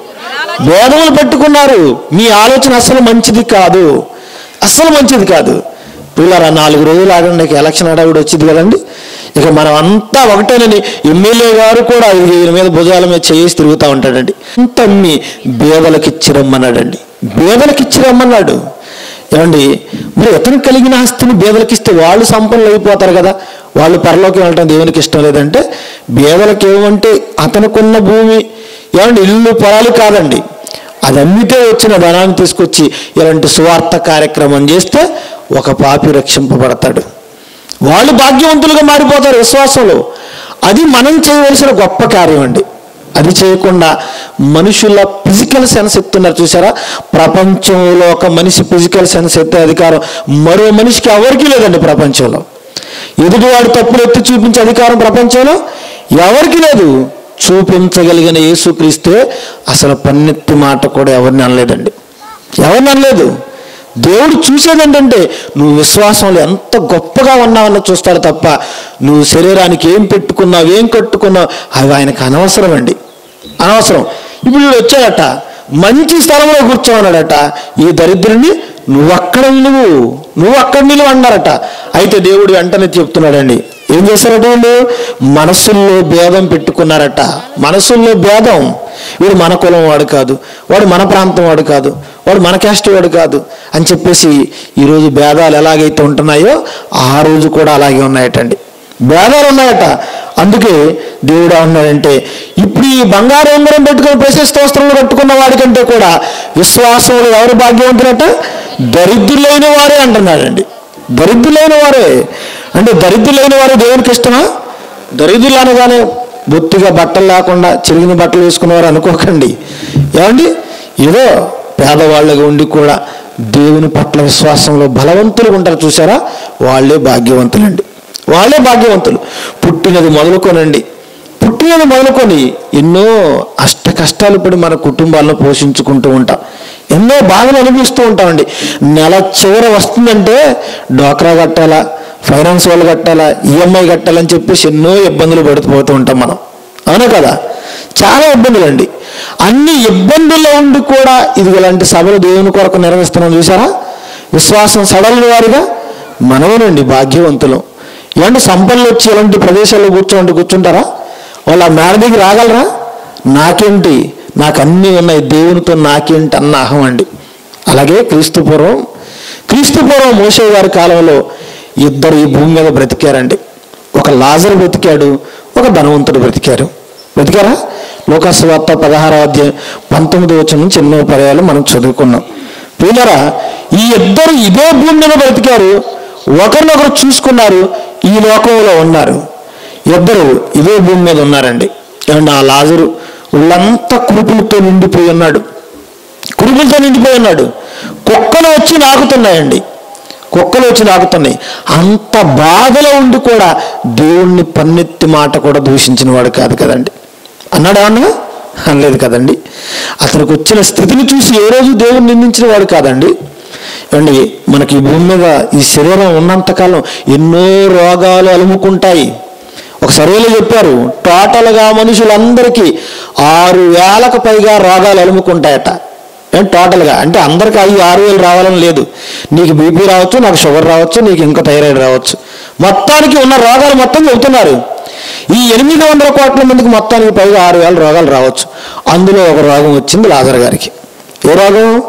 భేదములు పెట్టుకున్నారు మీ ఆలోచన అస్సలు మంచిది కాదు అస్సలు మంచిది కాదు పిల్లరా నాలుగు రోజులు ఆగండి ఇక ఎలక్షన్ హడావిడి వచ్చింది కదండి ఇక మనం అంతా ఒకటేనని ఎమ్మెల్యే గారు కూడా ఈయన మీద భుజాల మీద చేసి తిరుగుతూ ఉంటాడండి అంత మీ బేదలకు ఇచ్చిరమ్మన్నాడండి బేదలకు ఇచ్చిరమ్మన్నాడు ఏమండి మరి ఇతను కలిగిన ఆస్తిని బేదలకు ఇస్తే వాళ్ళు సంపన్నులు అయిపోతారు కదా వాళ్ళు పరలోకి వెళ్ళటం దేవునికి ఇష్టం లేదంటే బేదలకు ఏమంటే అతనుకున్న భూమి ఏమండి ఇల్లు పొలాలు కాదండి అది అమ్మితే వచ్చిన ధనాన్ని తీసుకొచ్చి ఇలాంటి సువార్త కార్యక్రమం చేస్తే ఒక పాపి రక్షింపబడతాడు వాళ్ళు భాగ్యవంతులుగా మారిపోతారు విశ్వాసంలో అది మనం చేయవలసిన గొప్ప కార్యం అండి అది చేయకుండా మనుషుల ఫిజికల్ సెన్స్ ఎత్తున్నారు చూసారా ప్రపంచంలో ఒక మనిషి ఫిజికల్ సెన్స్ ఎత్తే అధికారం మరో మనిషికి ఎవరికీ లేదండి ప్రపంచంలో ఎదుటివాడు తప్పులు ఎత్తి చూపించే అధికారం ప్రపంచంలో ఎవరికి లేదు చూపించగలిగిన యేసుక్రీస్తే అసలు పన్నెత్తి మాట కూడా ఎవరిని అనలేదండి ఎవరిని అనలేదు దేవుడు చూసేది ఏంటంటే నువ్వు విశ్వాసంలో ఎంత గొప్పగా ఉన్నావన్న చూస్తాడు తప్ప నువ్వు శరీరానికి ఏం పెట్టుకున్నావు ఏం కట్టుకున్నావు అవి ఆయనకు అనవసరం అండి అనవసరం ఇప్పుడు వీడు వచ్చాడట మంచి స్థలంలో కూర్చోమన్నాడట ఈ దరిద్రుని నువ్వు అక్కడ నిలువు నువ్వు అక్కడ నిలువు అన్నారట అయితే దేవుడు వెంటనే చెప్తున్నాడండి ఏం చేశారట వీళ్ళు మనసుల్లో భేదం పెట్టుకున్నారట మనసుల్లో భేదం వీడు మన కులం వాడు కాదు వాడు మన ప్రాంతం వాడు కాదు వాడు మన క్యాస్ట్ వాడు కాదు అని చెప్పేసి ఈరోజు భేదాలు ఎలాగైతే ఉంటున్నాయో ఆ రోజు కూడా అలాగే ఉన్నాయటండి భేదాలు ఉన్నాయట అందుకే దేవుడు అన్నాడంటే ఇప్పుడు ఈ బంగారు ఉంగరం పెట్టుకుని ప్రశస్త వస్త్రంలో కట్టుకున్న వాడికంటే కూడా విశ్వాసంలో ఎవరు భాగ్యవంతులట దరిద్రులైన వారే అంటున్నాడండి దరిద్రులైన వారే అంటే దరిద్రులైన వారు దేవునికి ఇష్టమా దరిద్రులు అనగానే బొత్తిగా బట్టలు లేకుండా చిరిగిన బట్టలు వేసుకున్నవారు అనుకోకండి ఏమండి ఏదో పేదవాళ్ళగా ఉండి కూడా దేవుని పట్ల విశ్వాసంలో బలవంతులు ఉంటారు చూసారా వాళ్ళే భాగ్యవంతులండి వాళ్ళే భాగ్యవంతులు పుట్టినది మొదలుకొనండి పుట్టినది మొదలుకొని ఎన్నో అష్ట కష్టాలు పడి మన కుటుంబాలను పోషించుకుంటూ ఉంటాం ఎన్నో బాధలు అనుభవిస్తూ ఉంటామండి నెల చివర వస్తుందంటే డోక్రా కట్టాలా ఫైనాన్స్ వాళ్ళు కట్టాలా ఈఎంఐ కట్టాలని చెప్పేసి ఎన్నో ఇబ్బందులు పడిపోతూ ఉంటాం మనం అవునా కదా చాలా ఇబ్బందులు అండి అన్ని ఇబ్బందుల్లో ఉండి కూడా ఇది ఇలాంటి సభలు దేవుని కొరకు నిర్వహిస్తున్నాం చూసారా విశ్వాసం సడలని వారిగా మనమేనండి భాగ్యవంతులం ఇలాంటి సంపన్నులు వచ్చి ఇలాంటి ప్రదేశాల్లో కూర్చోండి కూర్చుంటారా వాళ్ళు ఆ మేడ దగ్గర రాగలరా నాకేంటి నాకు అన్నీ ఉన్నాయి దేవునితో నాకేంటి అన్న అహం అండి అలాగే క్రీస్తు పూర్వం క్రీస్తు పూర్వం మోసే గారి కాలంలో ఇద్దరు ఈ భూమి మీద బ్రతికారండి ఒక లాజరు బ్రతికాడు ఒక ధనవంతుడు బ్రతికారు బ్రతికారా లోకస్వార్త పదహారవ అధ్యాయం పంతొమ్మిది వచ్చిన నుంచి ఎన్నో పర్యాలు మనం చదువుకున్నాం వీళ్ళరా ఈ ఇద్దరు ఇదే భూమి మీద బ్రతికారు ఒకరినొకరు చూసుకున్నారు ఈ లోకంలో ఉన్నారు ఇద్దరు ఇదే భూమి మీద ఉన్నారండి ఏమన్నా ఆ లాజరు ఒళ్ళంతా కురుపులతో నిండిపోయి ఉన్నాడు కురుపులతో నిండిపోయి ఉన్నాడు కుక్కలు వచ్చి నాకుతున్నాయండి కుక్కలు వచ్చి నాకుతున్నాయి అంత బాధలో ఉండి కూడా దేవుణ్ణి పన్నెత్తి మాట కూడా దూషించిన వాడు కాదు కదండి అన్నాడా అన్న అనలేదు కదండి అతనికి వచ్చిన స్థితిని చూసి ఏ రోజు దేవుని నిందించిన వాడు కాదండి అండి మనకి ఈ భూమి మీద ఈ శరీరం ఉన్నంతకాలం ఎన్నో రోగాలు అలుముకుంటాయి ఒక సర్వేలో చెప్పారు టోటల్గా మనుషులందరికీ ఆరు వేలకు పైగా రోగాలు అలుముకుంటాయట ఏం టోటల్గా అంటే అందరికీ అవి ఆరు వేలు రావాలని లేదు నీకు బీపీ రావచ్చు నాకు షుగర్ రావచ్చు నీకు ఇంకా థైరాయిడ్ రావచ్చు మొత్తానికి ఉన్న రోగాలు మొత్తం చెబుతున్నారు ఈ ఎనిమిది వందల కోట్ల మందికి మొత్తానికి పైగా ఆరు వేల రోగాలు రావచ్చు అందులో ఒక రోగం వచ్చింది లాజర్ గారికి ఏ రోగం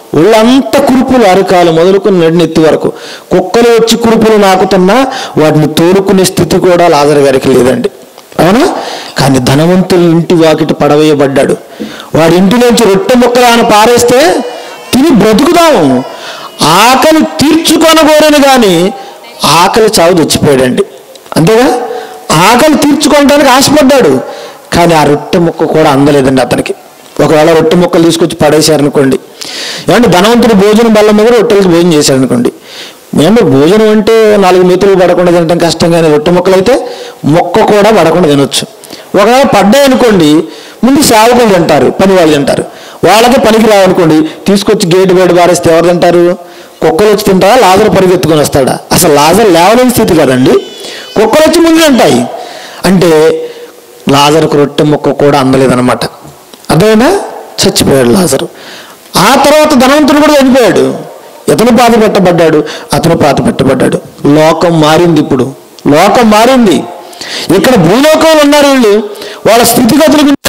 ఒళ్ళంతా కురుపులు అరకాలు మొదలుకొని నడినెత్తి వరకు కుక్కలు వచ్చి కురుపులు నాకుతున్నా వాటిని తోడుకునే స్థితి కూడా లాజర్ గారికి లేదండి అవునా కానీ ధనవంతుల ఇంటి వాకిటి పడవేయబడ్డాడు వాడి ఇంటిలోంచి రొట్టె ముక్కలు ఆయన పారేస్తే తిని బ్రతుకుదాము ఆకలి తీర్చుకొనగోరని కానీ ఆకలి చావు తెచ్చిపోయాడండి అంతేగా ఆకలి తీర్చుకోవడానికి ఆశపడ్డాడు కానీ ఆ రొట్టె ముక్క కూడా అందలేదండి అతనికి ఒకవేళ రొట్టె ముక్కలు తీసుకొచ్చి పడేశారనుకోండి ఏమంటే ధనవంతుడు భోజనం బల్ల మీద రొట్టెలకి భోజనం చేశారనుకోండి మేము భోజనం అంటే నాలుగు మెతులు పడకుండా తినడం కష్టం కానీ రొట్టె ముక్కలు అయితే మొక్క కూడా పడకుండా తినొచ్చు ఒకవేళ పడ్డాయనుకోండి ముందు సేవకులు తింటారు పని వాళ్ళు తింటారు వాళ్ళకి పనికి రావనుకోండి తీసుకొచ్చి గేటు బయట పారేస్తే ఎవరు తింటారు కుక్కలు వచ్చి తింటారా లాజర్ పరిగెత్తుకొని వస్తాడా అసలు లాజర్ లేవలేని స్థితి కదండి కుక్కలు వచ్చి ముందు తింటాయి అంటే లాజర్కు రొట్టె ముక్క కూడా అందలేదన్నమాట అర్థమైనా చచ్చిపోయాడు లాజరు ఆ తర్వాత ధనవంతుడు కూడా చనిపోయాడు ఇతను పాత పెట్టబడ్డాడు అతను పాత పెట్టబడ్డాడు లోకం మారింది ఇప్పుడు లోకం మారింది ఇక్కడ భూలోకంలో ఉన్నారు వీళ్ళు వాళ్ళ స్థితిగతులు గురించి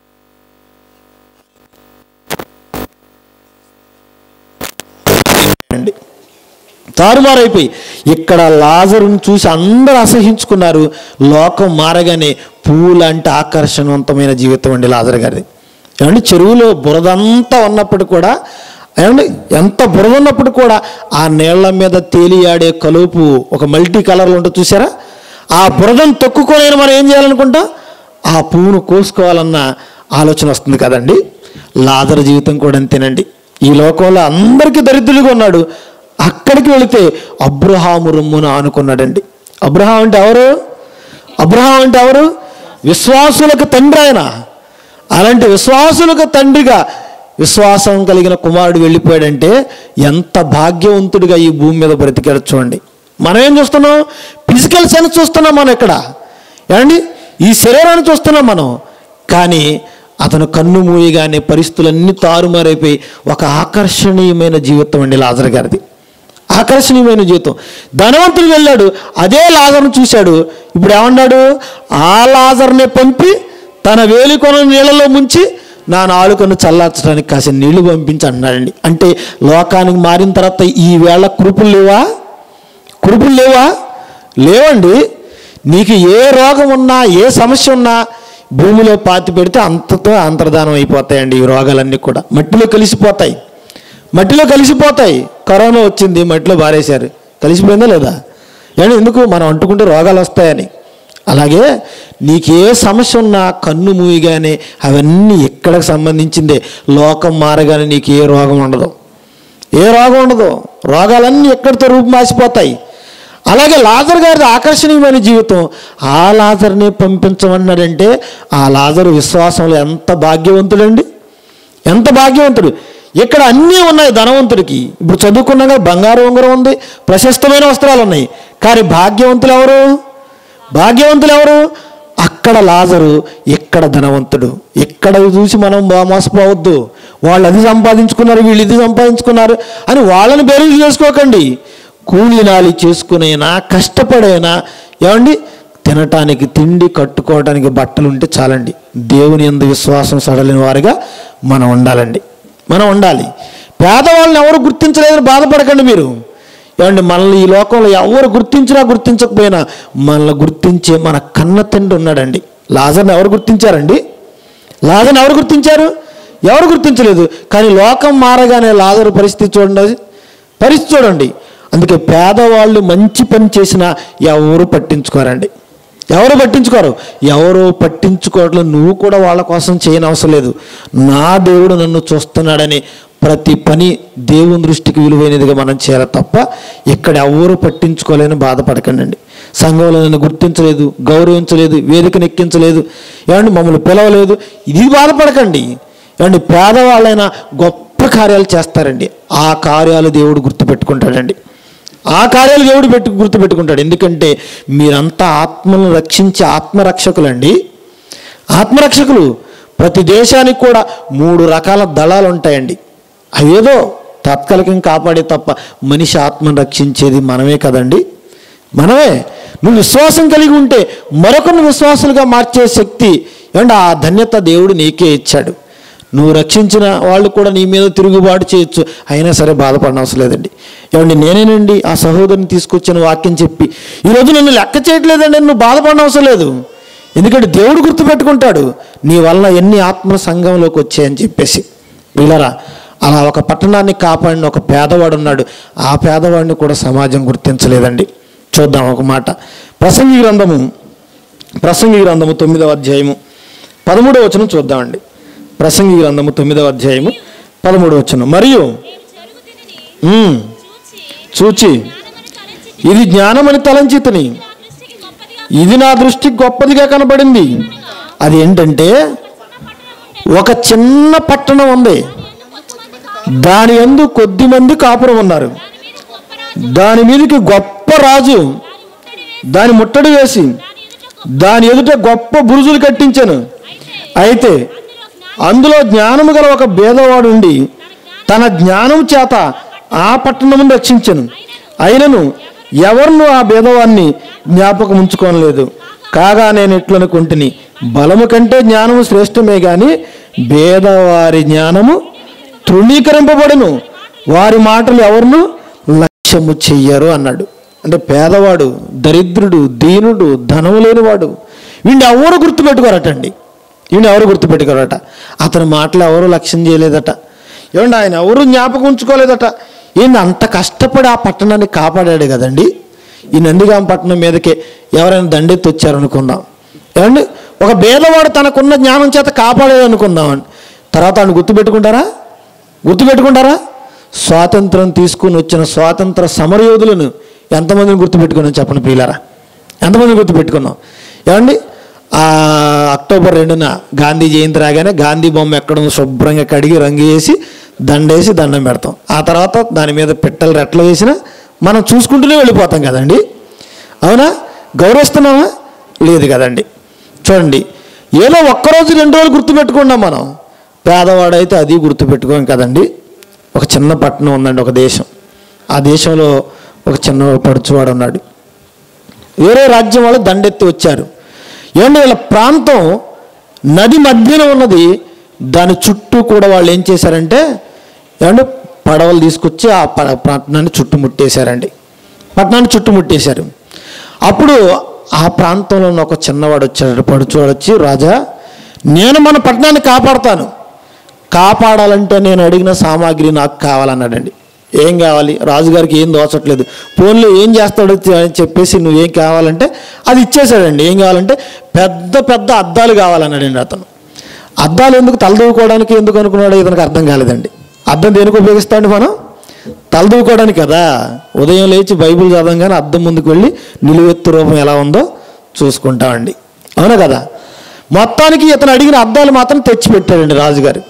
అండి తారుమారైపోయి ఇక్కడ లాజరుని చూసి అందరూ అసహించుకున్నారు లోకం మారగానే పూలంటే ఆకర్షణవంతమైన జీవితం అండి లాజర్ గారిది ఏమండి చెరువులో బురదంతా ఉన్నప్పుడు కూడా ఏమండి ఎంత బురద ఉన్నప్పుడు కూడా ఆ నీళ్ల మీద తేలియాడే కలుపు ఒక మల్టీ కలర్లో ఉంటుంది చూసారా ఆ బురదను తొక్కుకోలేని మనం ఏం చేయాలనుకుంటాం ఆ పువ్వును కోసుకోవాలన్న ఆలోచన వస్తుంది కదండి లాజర్ జీవితం కూడా అంతేనండి ఈ లోకంలో అందరికీ దరిద్రులుగా ఉన్నాడు అక్కడికి వెళితే అబ్రహాము రొమ్మున ఆనుకున్నాడండి అబ్రహాం అంటే ఎవరు అబ్రహాం అంటే ఎవరు విశ్వాసులకు తండ్రి ఆయన అలాంటి విశ్వాసులకు తండ్రిగా విశ్వాసం కలిగిన కుమారుడు వెళ్ళిపోయాడంటే ఎంత భాగ్యవంతుడిగా ఈ భూమి మీద బ్రతికాడు చూడండి మనం ఏం చూస్తున్నాం ఫిజికల్ సెన్స్ చూస్తున్నాం మనం ఇక్కడ ఏమండి ఈ శరీరాన్ని చూస్తున్నాం మనం కానీ అతను కన్ను మూయగానే పరిస్థితులన్నీ తారుమారైపోయి ఒక ఆకర్షణీయమైన జీవితం అండి లాజర్ గారిది ఆకర్షణీయమైన జీవితం ధనవంతుడు వెళ్ళాడు అదే లాజర్ను చూశాడు ఇప్పుడు ఏమన్నాడు ఆ లాజర్నే పంపి తన వేలికొన నీళ్ళలో ముంచి నా నాలుకను చల్లార్చడానికి కాసిన నీళ్లు పంపించి అన్నాడండి అంటే లోకానికి మారిన తర్వాత ఈ వేళ కురుపులు లేవా కురుపులు లేవా లేవండి నీకు ఏ రోగం ఉన్నా ఏ సమస్య ఉన్నా భూమిలో పాతి పెడితే అంతతో అంతర్ధానం అయిపోతాయండి ఈ రోగాలన్నీ కూడా మట్టిలో కలిసిపోతాయి మట్టిలో కలిసిపోతాయి కరోనా వచ్చింది మట్టిలో బారేశారు కలిసిపోయిందా లేదా ఏమంటే ఎందుకు మనం అంటుకుంటే రోగాలు వస్తాయని అలాగే నీకు ఏ సమస్య ఉన్నా కన్ను మూయగానే అవన్నీ ఎక్కడికి సంబంధించిందే లోకం మారగానే నీకు ఏ రోగం ఉండదు ఏ రోగం ఉండదు రోగాలన్నీ ఎక్కడితో రూపుమాసిపోతాయి అలాగే లాజర్ గారిది ఆకర్షణీయమైన జీవితం ఆ లాజర్ని పంపించమన్నాడంటే ఆ లాజరు విశ్వాసంలో ఎంత భాగ్యవంతుడండి ఎంత భాగ్యవంతుడు ఇక్కడ అన్నీ ఉన్నాయి ధనవంతుడికి ఇప్పుడు చదువుకున్నాగా బంగారు ఉంగరం ఉంది ప్రశస్తమైన వస్త్రాలు ఉన్నాయి కానీ భాగ్యవంతులు ఎవరు భాగ్యవంతులు ఎవరు అక్కడ లాజరు ఇక్కడ ధనవంతుడు ఎక్కడ చూసి మనం మో- మోసపోవద్దు వాళ్ళు అది సంపాదించుకున్నారు వీళ్ళు ఇది సంపాదించుకున్నారు అని వాళ్ళని బెరుగు చేసుకోకండి కూలీనాలి చేసుకునైనా కష్టపడైనా ఏమండి తినటానికి తిండి కట్టుకోవడానికి బట్టలు ఉంటే చాలండి దేవుని ఎందు విశ్వాసం సడలిన వారిగా మనం ఉండాలండి మనం ఉండాలి పేదవాళ్ళని ఎవరు గుర్తించలేదని బాధపడకండి మీరు ఏమండి మనల్ని ఈ లోకంలో ఎవరు గుర్తించినా గుర్తించకపోయినా మనల్ని గుర్తించే మన కన్న తండ్రి ఉన్నాడండి లాజర్ని ఎవరు గుర్తించారండి లాజర్ని ఎవరు గుర్తించారు ఎవరు గుర్తించలేదు కానీ లోకం మారగానే లాజరు పరిస్థితి చూడండి పరిస్థితి చూడండి అందుకే పేదవాళ్ళు మంచి పని చేసినా ఎవరు పట్టించుకోరండి ఎవరు పట్టించుకోరు ఎవరు పట్టించుకోవట్లేదు నువ్వు కూడా వాళ్ళ కోసం చేయని అవసరం లేదు నా దేవుడు నన్ను చూస్తున్నాడని ప్రతి పని దేవుని దృష్టికి విలువైనదిగా మనం చేయాలి తప్ప ఇక్కడ ఎవరు పట్టించుకోలేని బాధపడకండి అండి సంఘంలో నన్ను గుర్తించలేదు గౌరవించలేదు వేదికను ఎక్కించలేదు ఏమండి మమ్మల్ని పిలవలేదు ఇది బాధపడకండి ఏమండి పేదవాళ్ళైనా గొప్ప కార్యాలు చేస్తారండి ఆ కార్యాలు దేవుడు గుర్తుపెట్టుకుంటాడండి ఆ కార్యాలు దేవుడు పెట్టు గుర్తుపెట్టుకుంటాడు ఎందుకంటే మీరంతా ఆత్మను రక్షించే ఆత్మరక్షకులండి ఆత్మరక్షకులు ప్రతి దేశానికి కూడా మూడు రకాల దళాలు ఉంటాయండి అవేదో తాత్కాలికం కాపాడే తప్ప మనిషి ఆత్మను రక్షించేది మనమే కదండి మనమే నువ్వు విశ్వాసం కలిగి ఉంటే మరొకరిని విశ్వాసులుగా మార్చే శక్తి ఏమంటే ఆ ధన్యత దేవుడు నీకే ఇచ్చాడు నువ్వు రక్షించిన వాళ్ళు కూడా నీ మీద తిరుగుబాటు చేయొచ్చు అయినా సరే బాధపడిన అవసరం లేదండి ఏమండి నేనేనండి ఆ సహోదరుని తీసుకొచ్చిన వాక్యం చెప్పి ఈరోజు నన్ను లెక్క చేయట్లేదండి నువ్వు బాధపడిన అవసరం లేదు ఎందుకంటే దేవుడు గుర్తుపెట్టుకుంటాడు నీ వల్ల ఎన్ని ఆత్మ సంఘంలోకి వచ్చాయని చెప్పేసి వీళ్ళరా అలా ఒక పట్టణాన్ని కాపాడిన ఒక పేదవాడు ఉన్నాడు ఆ పేదవాడిని కూడా సమాజం గుర్తించలేదండి చూద్దాం ఒక మాట ప్రసంగి గ్రంథము ప్రసంగి గ్రంథము తొమ్మిదవ అధ్యాయము పదమూడవ వచనం చూద్దామండి ప్రసంగి గ్రంథము తొమ్మిదవ అధ్యాయము పదమూడవ వచనం మరియు ఉమ్, చూచి ఇది జ్ఞానమని తలంచితని ఇది నా దృష్టికి గొప్పదిగా కనబడింది అది ఏంటంటే ఒక చిన్న పట్టణం ఉంది దాని ఎందు కొద్ది మంది కాపురం ఉన్నారు దాని మీదకి గొప్ప రాజు దాని ముట్టడి వేసి దాని ఎదుట గొప్ప బురుజులు కట్టించాను అయితే అందులో జ్ఞానము గల ఒక భేదవాడు ఉండి తన జ్ఞానం చేత ఆ పట్టణమును రక్షించను అయినను ఎవరిను ఆ భేదవాన్ని జ్ఞాపకం ఉంచుకోనలేదు కాగా నేను ఎట్లనుకుంటుని బలము కంటే జ్ఞానము శ్రేష్టమే గాని భేదవారి జ్ఞానము తృణీకరింపబడును వారి మాటలు ఎవరిను లక్ష్యము చెయ్యరు అన్నాడు అంటే పేదవాడు దరిద్రుడు దీనుడు ధనము లేనివాడు వీడిని ఎవరు గుర్తుపెట్టుకోరటండి వీడిని ఎవరు గుర్తుపెట్టుకోరట అతని మాటలు ఎవరు లక్ష్యం చేయలేదట ఏమండి ఆయన ఎవరు జ్ఞాపకం ఉంచుకోలేదట ఈయన అంత కష్టపడి ఆ పట్టణాన్ని కాపాడాడు కదండి ఈ నందిగాం పట్టణం మీదకే ఎవరైనా దండెత్తి వచ్చారనుకుందాం ఏమండి ఒక భేదవాడు తనకున్న జ్ఞానం చేత కాపాడాడు అనుకుందామండి తర్వాత ఆయన గుర్తుపెట్టుకుంటారా గుర్తుపెట్టుకుంటారా స్వాతంత్రం తీసుకుని వచ్చిన స్వాతంత్ర సమరయోధులను ఎంతమందిని గుర్తుపెట్టుకున్నాం చెప్పండి ప్రియులారా ఎంతమందిని గుర్తుపెట్టుకున్నాం ఏమండి ఆ అక్టోబర్ రెండున గాంధీ జయంతి రాగానే గాంధీ బొమ్మ ఎక్కడ ఉందో శుభ్రంగా కడిగి రంగు వేసి దండేసి దండం పెడతాం ఆ తర్వాత దాని మీద పిట్టలు రెట్లు వేసినా మనం చూసుకుంటూనే వెళ్ళిపోతాం కదండి అవునా గౌరవిస్తున్నామా లేదు కదండి చూడండి ఏదో ఒక్కరోజు రెండు రోజులు గుర్తుపెట్టుకున్నాం మనం పేదవాడైతే అది గుర్తుపెట్టుకోం కదండి ఒక చిన్న పట్టణం ఉందండి ఒక దేశం ఆ దేశంలో ఒక చిన్న పడుచువాడు ఉన్నాడు వేరే రాజ్యం వాళ్ళు దండెత్తి వచ్చారు ఏమంటే వీళ్ళ ప్రాంతం నది మధ్యన ఉన్నది దాని చుట్టూ కూడా వాళ్ళు ఏం చేశారంటే ఏమంటే పడవలు తీసుకొచ్చి ఆ ప- పట్టణాన్ని చుట్టుముట్టేశారండి పట్టణాన్ని చుట్టుముట్టేశారు అప్పుడు ఆ ప్రాంతంలో ఉన్న ఒక చిన్నవాడు వచ్చాడు పడుచువాడు వచ్చి రాజా నేను మన పట్టణాన్ని కాపాడుతాను కాపాడాలంటే నేను అడిగిన సామాగ్రి నాకు కావాలన్నాడండి ఏం కావాలి రాజుగారికి ఏం దోచట్లేదు ఫోన్లో ఏం చేస్తాడో తె- అని చెప్పేసి నువ్వేం కావాలంటే అది ఇచ్చేసాడండి ఏం కావాలంటే పెద్ద పెద్ద అద్దాలు కావాలన్నాడండి అతను అద్దాలు ఎందుకు తలదూకోవడానికి ఎందుకు అనుకున్నాడో ఇతనికి అర్థం కాలేదండి అద్దం దేనికి ఉపయోగిస్తాండి మనం తలదూకోవడానికి కదా ఉదయం లేచి బైబిల్ చదవంగానే అద్దం ముందుకు వెళ్ళి నిలువెత్తు రూపం ఎలా ఉందో చూసుకుంటామండి అవునా కదా మొత్తానికి ఇతను అడిగిన అద్దాలు మాత్రం తెచ్చిపెట్టాడండి రాజుగారు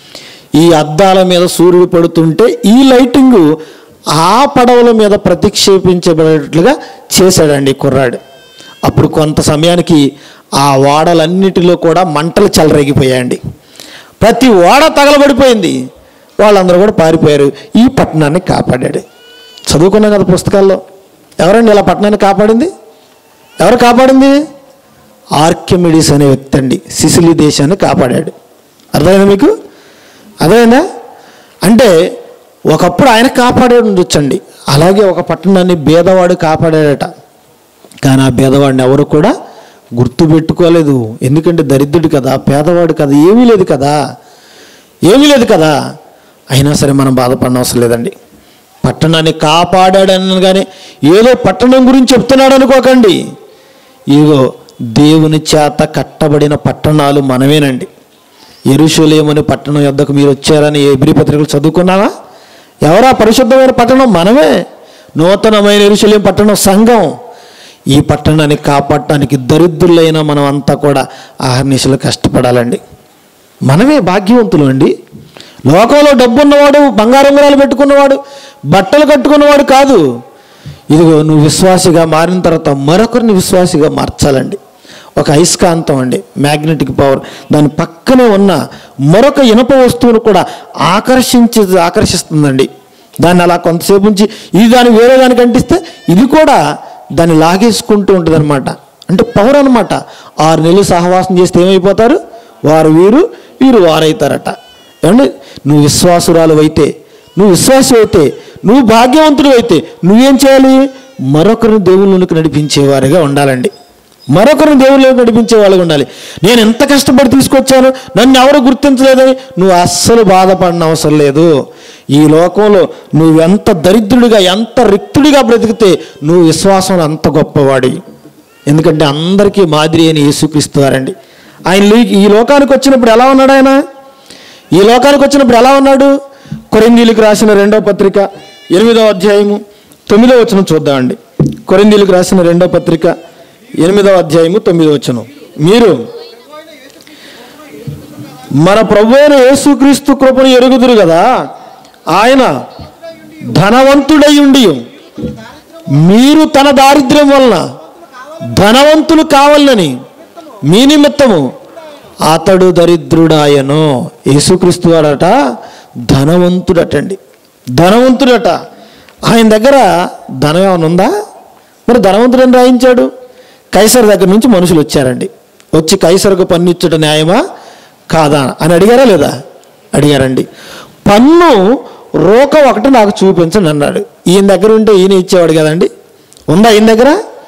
ఈ అద్దాల మీద సూర్యుడు పడుతుంటే ఈ లైటింగ్ ఆ పడవల మీద ప్రతిక్షేపించబడేటట్లుగా చేశాడండి ఈ కుర్రాడు అప్పుడు కొంత సమయానికి ఆ ఓడలన్నిటిలో కూడా మంటలు చెలరేగిపోయాయండి ప్రతి ఓడ తగలబడిపోయింది వాళ్ళందరూ కూడా పారిపోయారు ఈ పట్టణాన్ని కాపాడాడు చదువుకున్నాం కదా పుస్తకాల్లో ఎవరండి ఇలా పట్టణాన్ని కాపాడింది ఎవరు కాపాడింది ఆర్కిమిడిస్ అనే వ్యక్తి అండి సిసిలి దేశాన్ని కాపాడాడు అర్థమైందా మీకు అర్థమైందా అంటే ఒకప్పుడు ఆయన కాపాడే ఉండొచ్చండి అలాగే ఒక పట్టణాన్ని భేదవాడు కాపాడాడట కానీ ఆ భేదవాడిని ఎవరు కూడా గుర్తుపెట్టుకోలేదు ఎందుకంటే దరిద్రుడు కదా పేదవాడు కదా ఏమీ లేదు కదా ఏమీ లేదు కదా అయినా సరే మనం బాధపడిన అవసరం లేదండి పట్టణాన్ని కాపాడాడని కానీ ఏదో పట్టణం గురించి చెప్తున్నాడు అనుకోకండి ఇదిగో దేవుని చేత కట్టబడిన పట్టణాలు మనమేనండి ఎరుషులేమని పట్టణం యొద్దకు మీరు వచ్చారని ఎబ్రి పత్రికలు చదువుకున్నావా ఎవరా పరిశుద్ధమైన పట్టణం మనమే నూతనమైన ఎరుషులేం పట్టణం సంఘం ఈ పట్టణాన్ని కాపాడటానికి దరిద్రులైన మనం అంతా కూడా ఆహర్నిశలు కష్టపడాలండి మనమే భాగ్యవంతులు అండి లోకంలో డబ్బు ఉన్నవాడు బంగారు ఉంగరాలు పెట్టుకున్నవాడు బట్టలు కట్టుకున్నవాడు కాదు ఇదిగో నువ్వు విశ్వాసిగా మారిన తర్వాత మరొకరిని విశ్వాసిగా మార్చాలండి ఒక అయస్కాంతం అండి మ్యాగ్నెటిక్ పవర్ దాని పక్కనే ఉన్న మరొక ఇనప వస్తువును కూడా ఆకర్షించి ఆకర్షిస్తుందండి దాన్ని అలా కొంతసేపు ఉంచి ఇది దాన్ని వేరే దానికి అంటిస్తే ఇది కూడా దాన్ని లాగేసుకుంటూ ఉంటుంది అనమాట అంటే పవర్ అనమాట ఆరు నెలలు సహవాసం చేస్తే ఏమైపోతారు వారు వీరు వీరు వారైతారట ఏమండి నువ్వు విశ్వాసురాలు అయితే నువ్వు విశ్వాసం అయితే నువ్వు భాగ్యవంతుడు అయితే నువ్వేం చేయాలి మరొకరిని దేవుళ్ళకి నడిపించేవారుగా ఉండాలండి మరొకరిని దేవుళ్ళకి నడిపించే వాళ్ళగా ఉండాలి నేను ఎంత కష్టపడి తీసుకొచ్చాను నన్ను ఎవరు గుర్తించలేదని నువ్వు అస్సలు బాధపడిన అవసరం లేదు ఈ లోకంలో నువ్వెంత దరిద్రుడిగా ఎంత రిక్తుడిగా బ్రతికితే నువ్వు విశ్వాసంలో అంత గొప్పవాడి ఎందుకంటే అందరికీ మాదిరి అని యేసుక్రీస్తువారండి ఆయన లీ- ఈ లోకానికి వచ్చినప్పుడు ఎలా ఉన్నాడు ఆయన ఈ లోకానికి వచ్చినప్పుడు ఎలా ఉన్నాడు కొరిందీలకు రాసిన రెండో పత్రిక ఎనిమిదవ అధ్యాయము తొమ్మిదో వచనం చూద్దామండి కొరిందీలకు రాసిన రెండో పత్రిక ఎనిమిదవ అధ్యాయము తొమ్మిదో వచనం మీరు మన ప్రభు అయిన యేసుక్రీస్తు కృపను ఎరుగుదురు కదా ఆయన ధనవంతుడై ఉండి మీరు తన దారిద్ర్యం వలన ధనవంతులు కావాలని మీ నిమిత్తము అతడు దరిద్రుడాయను యేసుక్రీస్తు వాడట ధనవంతుడటండి ధనవంతుడట ఆయన దగ్గర ధనం ఏమైనా ఉందా మరి ధనవంతుడని రాయించాడు కైసర్ దగ్గర నుంచి మనుషులు వచ్చారండి వచ్చి కైసరుకు పన్ను ఇచ్చట న్యాయమా కాదా అని అడిగారా లేదా అడిగారండి పన్ను రోక ఒకటి నాకు చూపించండి అన్నాడు ఈయన దగ్గర ఉంటే ఈయన ఇచ్చేవాడు కదండి ఉందా ఈయన దగ్గర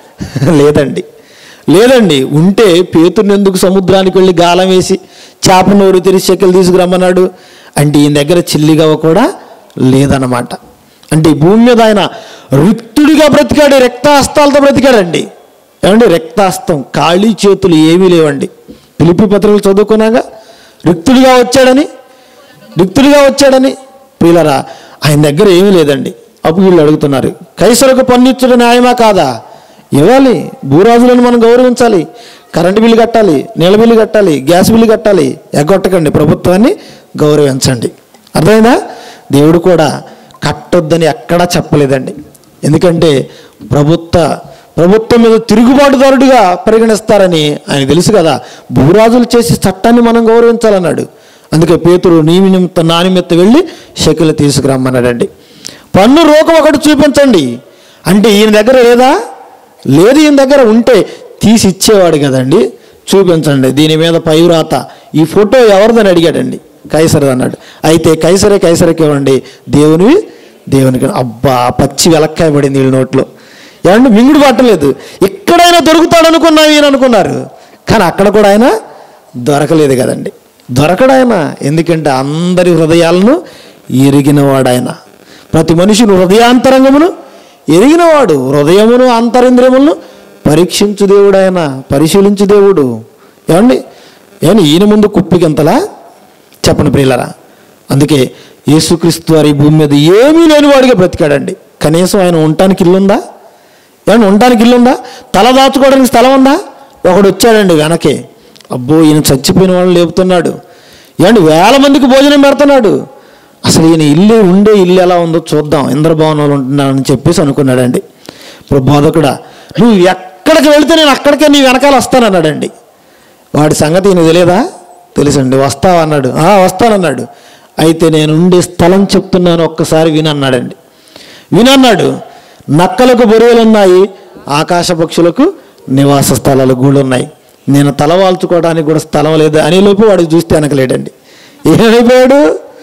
లేదండి లేదండి ఉంటే పేతుర్ని ఎందుకు సముద్రానికి వెళ్ళి గాలం వేసి చేప నోరు తెరిచి చెక్కలు తీసుకురమ్మన్నాడు అంటే ఈయన దగ్గర చిల్లిగవ కూడా లేదన్నమాట అంటే ఈ భూమి మీద ఆయన రిక్తుడిగా బ్రతికాడు రక్తాస్తాలతో బ్రతికాడండి ఏమండి రక్తాస్తం ఖాళీ చేతులు ఏమీ లేవండి పిలిపి పత్రికలు చదువుకున్నాగా రిక్తుడిగా వచ్చాడని రిక్తుడిగా వచ్చాడని ప్రియులరా ఆయన దగ్గర ఏమీ లేదండి అప్పుడు వీళ్ళు అడుగుతున్నారు కైసరకు పన్నిచ్చడం న్యాయమా కాదా ఇవ్వాలి భూరాజులను మనం గౌరవించాలి కరెంటు బిల్లు కట్టాలి నీళ్ళ బిల్లు కట్టాలి గ్యాస్ బిల్లు కట్టాలి ఎగ్గొట్టకండి ప్రభుత్వాన్ని గౌరవించండి అర్థమైందా దేవుడు కూడా కట్టొద్దని ఎక్కడా చెప్పలేదండి ఎందుకంటే ప్రభుత్వ ప్రభుత్వం మీద తిరుగుబాటుదారుడిగా పరిగణిస్తారని ఆయన తెలుసు కదా భూరాజులు చేసి చట్టాన్ని మనం గౌరవించాలన్నాడు అందుకే పేతురు నీ నిమిత్తం నా నిమిత్తం వెళ్ళి షెకులు తీసుకురమ్మన్నాడండి పన్ను రోకం ఒకటి చూపించండి అంటే ఈయన దగ్గర లేదా లేదు ఈయన దగ్గర ఉంటే తీసి ఇచ్చేవాడు కదండి చూపించండి దీని మీద పైరాత ఈ ఫోటో ఎవరిదని అడిగాడండి కైసర్ అన్నాడు అయితే కైసరే కైసరికి ఇవ్వండి దేవునివి దేవునికి అబ్బా పచ్చి వెలక్కాయ పడింది వీళ్ళ నోట్లో ఏమంటే మింగుడు పట్టలేదు ఎక్కడైనా దొరుకుతాడు అనుకున్నాం ఈయన అనుకున్నారు కానీ అక్కడ కూడా ఆయన దొరకలేదు కదండి దొరకడు ఆయన ఎందుకంటే అందరి హృదయాలను ఎరిగినవాడు ఆయన ప్రతి మనిషిని హృదయాంతరంగమును ఎరిగినవాడు హృదయమును అంతరింద్రియములను పరీక్షించు దేవుడు ఆయన పరిశీలించు దేవుడు ఏమండి ఏమండి ఈయన ముందు కుప్పికింతలా చెప్పండి ప్రియులరా అందుకే యేసుక్రీస్తు వారి ఈ భూమి మీద ఏమీ లేనివాడిగా బ్రతికాడండి కనీసం ఆయన ఉండటానికి ఇల్లు ఉందా ఏమన్నా ఉండటానికి ఇల్లు ఉందా తల దాచుకోవడానికి స్థలం ఉందా ఒకడు వచ్చాడండి వెనకే అబ్బో ఈయన చచ్చిపోయిన వాళ్ళని లేపుతున్నాడు ఏమండి వేల మందికి భోజనం పెడుతున్నాడు అసలు ఈయన ఇల్లు ఉండే ఇల్లు ఎలా ఉందో చూద్దాం ఇంద్రభవనంలో ఉంటున్నానని చెప్పేసి అనుకున్నాడండి ఇప్పుడు బోధకుడా నువ్వు ఎక్కడికి వెళితే నేను అక్కడికే నీ వెనకాల వస్తానన్నాడండి వాడి సంగతి ఈయన తెలియదా తెలుసండి వస్తావా అన్నాడు "ఆ, వస్తానన్నాడు అయితే నేను ఉండే స్థలం చెప్తున్నాను ఒక్కసారి వినన్నాడండి వినన్నాడు నక్కలకు బొరువులు ఉన్నాయి ఆకాశ పక్షులకు నివాస స్థలాలు గూళ్ళు ఉన్నాయి నేను తల వాల్చుకోవడానికి కూడా స్థలం లేదు అనే లోపు వాడికి చూస్తే వెనకలేడండి ఏమైపోయాడు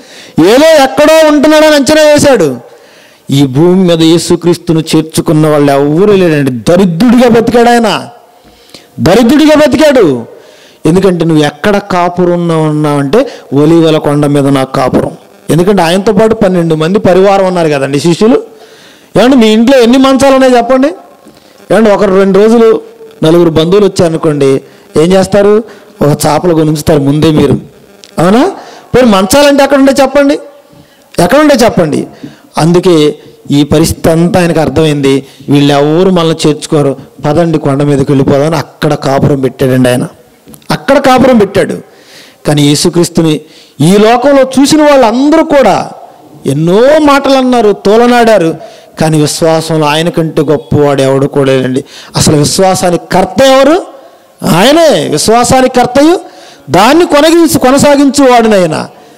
ఏదో ఎక్కడో ఉంటున్నాడని అంచనా వేశాడు ఈ భూమి మీద యేసుక్రీస్తును చేర్చుకున్న వాళ్ళు ఎవరూ లేడండి దరిద్రుడిగా బతికాడు ఆయన దరిద్రుడిగా బతికాడు ఎందుకంటే నువ్వు ఎక్కడ కాపురం ఉన్నావు ఉన్నావంటే ఒలివల కొండ మీద నాకు కాపురం ఎందుకంటే ఆయనతో పాటు పన్నెండు మంది పరివారం ఉన్నారు కదండి శిష్యులు ఏమండి మీ ఇంట్లో ఎన్ని మంచాలు ఉన్నాయి చెప్పండి ఏమండి ఒకరు రెండు రోజులు నలుగురు బంధువులు వచ్చారనుకోండి ఏం చేస్తారు ఒక చేపలు కొని ఉంచుతారు ముందే మీరు అవునా పోయి మంచాలంటే ఎక్కడ ఉండే చెప్పండి ఎక్కడ ఉండే చెప్పండి అందుకే ఈ పరిస్థితి అంతా ఆయనకు అర్థమైంది వీళ్ళు ఎవరు మనల్ని చేర్చుకోరు పదండి కొండ మీదకి వెళ్ళిపోదామని అక్కడ కాపురం పెట్టాడండి ఆయన అక్కడ కాపురం పెట్టాడు కానీ యేసుక్రీస్తుని ఈ లోకంలో చూసిన వాళ్ళందరూ కూడా ఎన్నో మాటలు అన్నారు తోలనాడారు కానీ విశ్వాసంలో ఆయన కంటే గొప్పవాడు ఎవడు కూడా లేడండి అసలు విశ్వాసానికి కర్త ఎవరు ఆయనే విశ్వాసానికి కర్తయు దాన్ని కొనగించి కొనసాగించేవాడునైన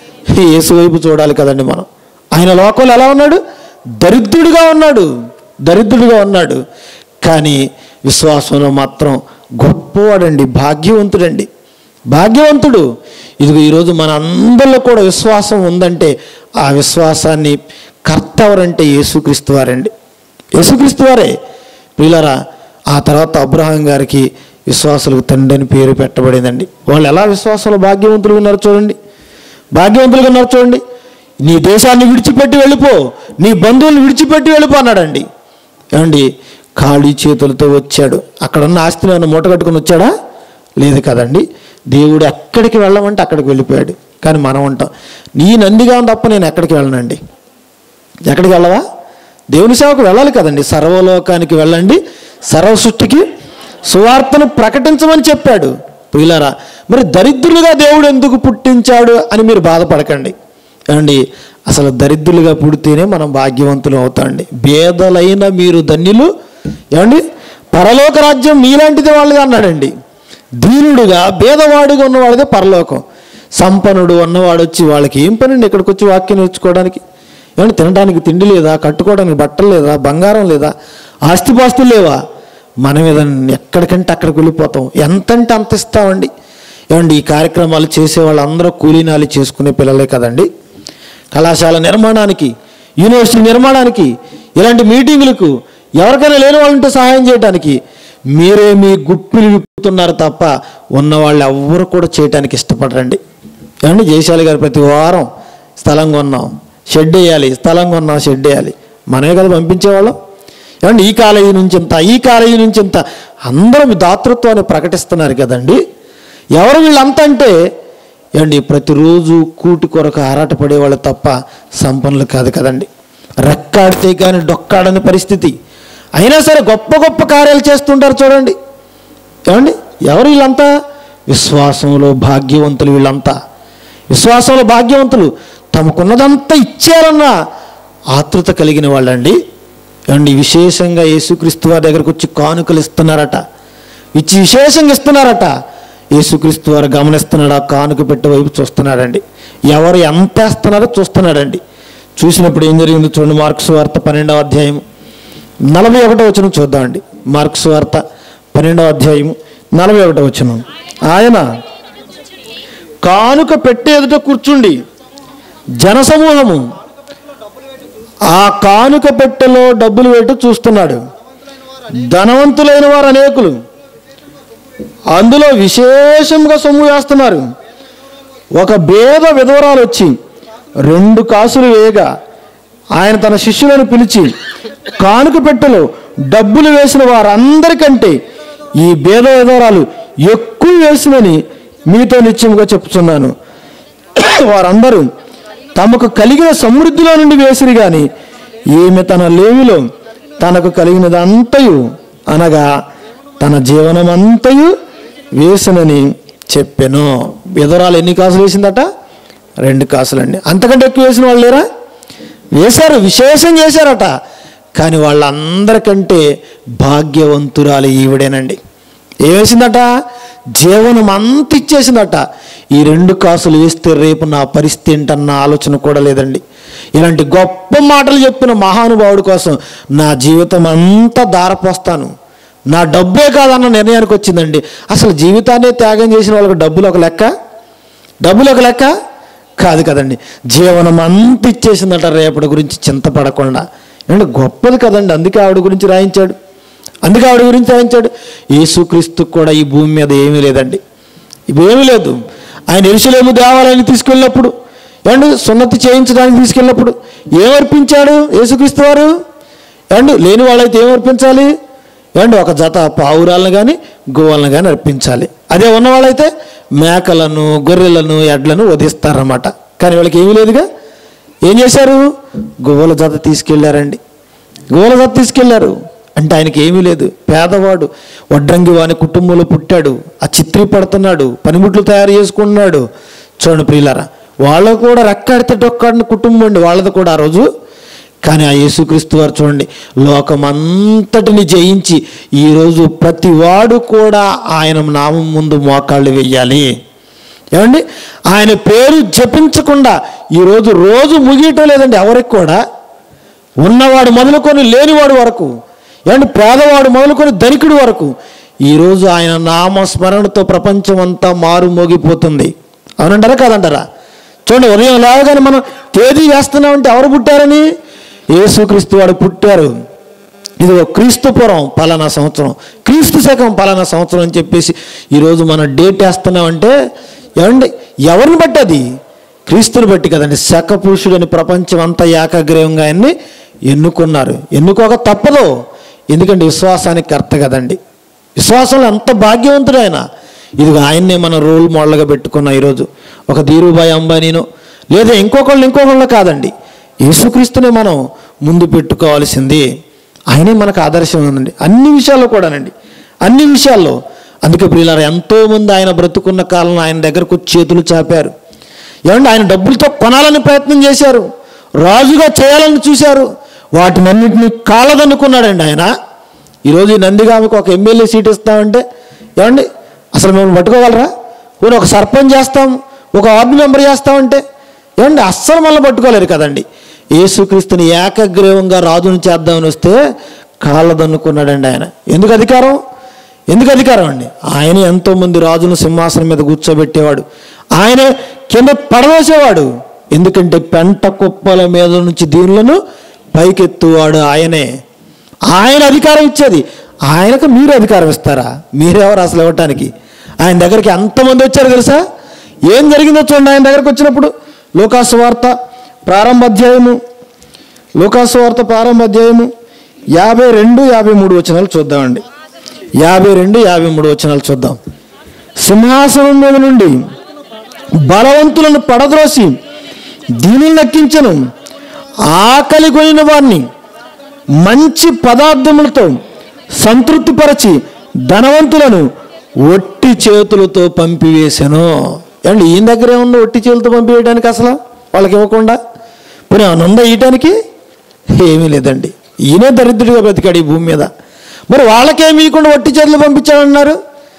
యేసు వైపు చూడాలి కదండి మనం ఆయన లోకంలో ఎలా ఉన్నాడు దరిద్రుడిగా ఉన్నాడు దరిద్రుడిగా ఉన్నాడు కానీ విశ్వాసంలో మాత్రం గొప్పవాడండి భాగ్యవంతుడండి భాగ్యవంతుడు ఇదిగో ఈరోజు మన అందరిలో కూడా విశ్వాసం ఉందంటే ఆ విశ్వాసాన్ని కర్త ఎవరంటే యేసుక్రీస్తు వారండి యేసుక్రీస్తు వారే ప్రియులరా ఆ తర్వాత అబ్రహాం గారికి విశ్వాసులకు తండ్రి అని పేరు పెట్టబడిందండి వాళ్ళు ఎలా విశ్వాసంలో భాగ్యవంతులు ఉన్నారు చూడండి భాగ్యవంతులుగా ఉన్నారు చూడండి నీ దేశాన్ని విడిచిపెట్టి వెళ్ళిపో నీ బంధువులను విడిచిపెట్టి వెళ్ళిపో అన్నాడండి ఏమండి ఖాళీ చేతులతో వచ్చాడు అక్కడ ఉన్న ఆస్తిని ఏమైనా మూట కట్టుకుని వచ్చాడా లేదు కదండి దేవుడు ఎక్కడికి వెళ్ళమంటే అక్కడికి వెళ్ళిపోయాడు కానీ మనం ఉంటాం నీ నందిగా తప్ప నేను ఎక్కడికి వెళ్ళనండి ఎక్కడికి వెళ్ళవా దేవుని సేవకు వెళ్ళాలి కదండి సర్వలోకానికి వెళ్ళండి సర్వ సృష్టికి సువార్తను ప్రకటించమని చెప్పాడు ప్రియులారా మరి దరిద్రులుగా దేవుడు ఎందుకు పుట్టించాడు అని మీరు బాధపడకండి ఏమండి అసలు దరిద్రులుగా పుడితేనే మనం భాగ్యవంతులు అవుతామండి భేదలైన మీరు ధన్యులు ఏమండి పరలోక రాజ్యం మీలాంటిది వాళ్ళది అన్నాడండి దీనుడుగా భేదవాడుగా ఉన్నవాడిదే పరలోకం సంపన్నుడు ఉన్నవాడు వచ్చి వాళ్ళకి ఏం పనండి ఇక్కడికి వచ్చి వాక్యం నేర్చుకోవడానికి ఏమంటే తినడానికి తిండి లేదా కట్టుకోవడానికి బట్టలు లేదా బంగారం లేదా ఆస్తిపాస్తులు లేవా మనం ఏదన్నా ఎక్కడికంటే అక్కడికి వెళ్ళిపోతాం ఎంతంటే అంత ఇస్తామండి ఏమండి ఈ కార్యక్రమాలు చేసే వాళ్ళందరూ కూలీనాలు చేసుకునే పిల్లలే కదండి కళాశాల నిర్మాణానికి యూనివర్సిటీ నిర్మాణానికి ఇలాంటి మీటింగులకు ఎవరికైనా లేని వాళ్ళంటే సహాయం చేయడానికి మీరే మీ గుప్పిలు విప్పుతున్నారు తప్ప ఉన్నవాళ్ళు ఎవ్వరు కూడా చేయడానికి ఇష్టపడరండి ఏమండి జయశాలి గారు ప్రతి వారం స్థలం కొన్నాం షెడ్ వేయాలి స్థలం కొన్నాం షెడ్ వేయాలి మనమే కదా పంపించేవాళ్ళం ఏమండి ఈ కాలేజీ నుంచి ఇంత ఈ కాలేజీ నుంచి ఇంత అందరూ మీ దాతృత్వాన్ని ప్రకటిస్తున్నారు కదండి ఎవరు వీళ్ళంతా అంటే ఏమండి ప్రతిరోజు కూటి కొరకు ఆరాటపడే వాళ్ళు తప్ప సంపన్నులు కాదు కదండి రెక్కాడితే కానీ డొక్కాడని పరిస్థితి అయినా సరే గొప్ప గొప్ప కార్యాలు చేస్తుంటారు చూడండి ఏమండి ఎవరు వీళ్ళంతా విశ్వాసంలో భాగ్యవంతులు వీళ్ళంతా విశ్వాసంలో భాగ్యవంతులు తమకున్నదంతా ఇచ్చారన్న ఆతృత కలిగిన వాళ్ళండి ఏమండి విశేషంగా యేసుక్రీస్తు వారి దగ్గరకు వచ్చి కానుకలు ఇస్తున్నారట ఇచ్చి విశేషంగా ఇస్తున్నారట యేసుక్రీస్తు వారు గమనిస్తున్నాడు ఆ కానుక పెట్టే వైపు చూస్తున్నాడండి ఎవరు ఎంత వేస్తున్నారో చూస్తున్నాడండి చూసినప్పుడు ఏం జరిగిందో చూడండి మార్క్స్ వార్త పన్నెండవ అధ్యాయం నలభై ఒకటో వచనం చూద్దామండి మార్క్స్ వార్త పన్నెండవ అధ్యాయం నలభై ఒకటో వచనం ఆయన కానుక పెట్టే ఎదుట కూర్చుండి జనసమూహము ఆ కానుక పెట్టెలో డబ్బులు పెట్టి చూస్తున్నాడు ధనవంతులైన వారు అనేకులు అందులో విశేషంగా సొమ్ము వేస్తున్నారు ఒక భేద విధవరాలు వచ్చి రెండు కాసులు వేయగా ఆయన తన శిష్యులను పిలిచి కానుక పెట్టెలో డబ్బులు వేసిన వారందరికంటే ఈ భేద విధవరాలు ఎక్కువ వేసిందని మీతో నిశ్చయముగా చెప్తున్నాను వారందరూ తమకు కలిగిన సమృద్ధిలో నుండి వేసిరి గాని ఈమె తన లేమిలో తనకు కలిగినదంతయు అనగా తన జీవనమంతయు వేసినని చెప్పెను విధరాలు ఎన్ని కాసులు వేసిందట రెండు కాసులండి అంతకంటే ఎక్కువ వేసిన వాళ్ళు లేరా వేశారు విశేషం చేశారట కానీ వాళ్ళందరికంటే భాగ్యవంతురాలు ఈవిడేనండి ఏం వేసిందట జీవనం అంత ఇచ్చేసిందట ఈ రెండు కాసులు వేస్తే రేపు నా పరిస్థితి ఏంటన్న ఆలోచన కూడా లేదండి ఇలాంటి గొప్ప మాటలు చెప్పిన మహానుభావుడి కోసం నా జీవితం అంతా దారపోస్తాను నా డబ్బే కాదన్న నిర్ణయానికి వచ్చిందండి అసలు జీవితాన్నే త్యాగం చేసిన వాళ్ళకి డబ్బులు ఒక లెక్క డబ్బులు ఒక లెక్క కాదు కదండి జీవనం అంత ఇచ్చేసిందట రేపటి గురించి చింతపడకుండా అంటే గొప్పది కదండి అందుకే ఆవిడ గురించి రాయించాడు అందుకే ఆవిడ గురించి రాయించాడు యేసుక్రీస్తు కూడా ఈ భూమి మీద ఏమీ లేదండి ఇవేమీ లేదు ఆయన ఎరుసలేము దేవాలయాన్ని తీసుకెళ్ళినప్పుడు ఏమండి సున్నతి చేయించడానికి తీసుకెళ్ళినప్పుడు ఏమర్పించాడు యేసుక్రీస్తు వారు ఏమండి లేని వాళ్ళైతే ఏం అర్పించాలి ఏమండి ఒక జత పావురాలను కానీ గోవాలను కానీ అర్పించాలి అదే ఉన్న వాళ్ళైతే మేకలను గొర్రెలను ఎడ్లను వధిస్తారన్నమాట కానీ వాళ్ళకి ఏమీ లేదుగా ఏం చేశారు గోవుల జత తీసుకెళ్ళారండి గోవుల జత తీసుకెళ్లారు అంటే ఆయనకి ఏమీ లేదు పేదవాడు వడ్రంగి వాని కుటుంబంలో పుట్టాడు ఆ చిత్రీ పడుతున్నాడు పనిముట్లు తయారు చేసుకుంటున్నాడు చూడండి ప్రియులారా వాళ్ళకు కూడా రెక్కాడితే డొక్కాడిన కుటుంబం అండి వాళ్ళది కూడా ఆ రోజు కానీ ఆ యేసుక్రీస్తు వారు చూడండి లోకమంతటిని జయించి ఈరోజు ప్రతి వాడు కూడా ఆయన నామం ముందు మోకాళ్ళు వెయ్యాలి ఏమండి ఆయన పేరు జపించకుండా ఈరోజు రోజు ముగియటం లేదండి ఎవరికి కూడా ఉన్నవాడు మొదలుకొని లేనివాడు వరకు ఏమండి పేదవాడు మొదలుకొని ధనికుడి వరకు ఈరోజు ఆయన నామస్మరణతో ప్రపంచం అంతా మారు మోగిపోతుంది అవునంటారా కాదంటారా చూడండి ఉదయం లేవగానే మనం తేదీ వేస్తున్నామంటే ఎవరు పుట్టారని యేసుక్రీస్తు వాడు పుట్టారు ఇది క్రీస్తుపురం పలానా సంవత్సరం క్రీస్తు శకం పలానా సంవత్సరం అని చెప్పేసి ఈరోజు మనం డేట్ వేస్తున్నామంటే ఏమండి ఎవరిని బట్టి అది క్రీస్తుని బట్టి కదండి శక పురుషుడని ప్రపంచం అంతా ఏకాగ్రయంగా ఆయన్ని ఎన్నుకున్నారు ఎన్నుకోక తప్పదు ఎందుకంటే విశ్వాసానికి కర్త కదండి విశ్వాసంలో ఎంత భాగ్యవంతుడు ఆయన ఇదిగో ఆయన్నే మనం రోల్ మోడల్గా పెట్టుకున్నాం ఈరోజు ఒక ధీరుభాయ్ అంబానీను లేదా ఇంకొకళ్ళు ఇంకొకళ్ళు కాదండి యేసుక్రీస్తునే మనం ముందు పెట్టుకోవాల్సింది ఆయనే మనకు ఆదర్శం ఉందండి అన్ని విషయాల్లో కూడానండి అన్ని విషయాల్లో అందుకే ప్రియులారా ఎంతోమంది ఆయన బ్రతుకున్న కాలంలో ఆయన దగ్గరకు వచ్చి చేతులు చాపారు ఏమంటే ఆయన డబ్బులతో కొనాలని ప్రయత్నం చేశారు రాజుగా చేయాలని చూశారు వాటినన్నింటినీ కాలదనుకున్నాడండి ఆయన ఈరోజు ఈ నందిగామకు ఒక ఎమ్మెల్యే సీట్ ఇస్తామంటే ఏమండి అసలు మేము పట్టుకోగలరా పోనీ ఒక సర్పంచ్ చేస్తాం ఒక వార్డు మెంబర్ చేస్తామంటే ఏమండి అస్సలు మళ్ళీ పట్టుకోలేరు కదండి యేసుక్రీస్తుని ఏకగ్రీవంగా రాజును చేద్దామని వస్తే కాళ్ళదన్నుకున్నాడండి ఆయన ఎందుకు అధికారం ఎందుకు అధికారం అండి ఆయన ఎంతోమంది రాజును సింహాసనం మీద కూర్చోబెట్టేవాడు ఆయనే కింద పడవేసేవాడు ఎందుకంటే పెంట కుప్పల మీద నుంచి దీనులను పైకెత్తువాడు ఆయనే ఆయన అధికారం ఇచ్చేది ఆయనకు మీరు అధికారం ఇస్తారా మీరెవరు అసలు ఇవ్వటానికి ఆయన దగ్గరికి ఎంతమంది వచ్చారు తెలుసా ఏం జరిగిందో చూడండి ఆయన దగ్గరికి వచ్చినప్పుడు లోకాసు వార్త ప్రారంభ అధ్యాయము లోకాసు వార్త ప్రారంభ అధ్యాయము యాభై రెండు యాభై మూడు వచనాలు చూద్దామండి యాభై రెండు యాభై మూడు వచనాలు చూద్దాం సింహాసనం మీద నుండి బలవంతులను పడద్రోసి దీనిని లెక్కించను ఆకలి కొనిన వారిని మంచి పదార్థములతో సంతృప్తిపరచి ధనవంతులను ఒట్టి చేతులతో పంపివేశాను ఏమండి ఈయన దగ్గర ఏముందో ఒట్టి చేతులతో పంపివేయడానికి అసలు వాళ్ళకి ఇవ్వకుండా పోనీ ఏమైనా ఉందా ఇయటానికి ఏమీ లేదండి ఈయనే దరిద్రుడిగా బ్రతికాడు ఈ భూమి మీద మరి వాళ్ళకేమి ఇవ్వకుండా ఒట్టి చేతులు పంపించాడన్నారు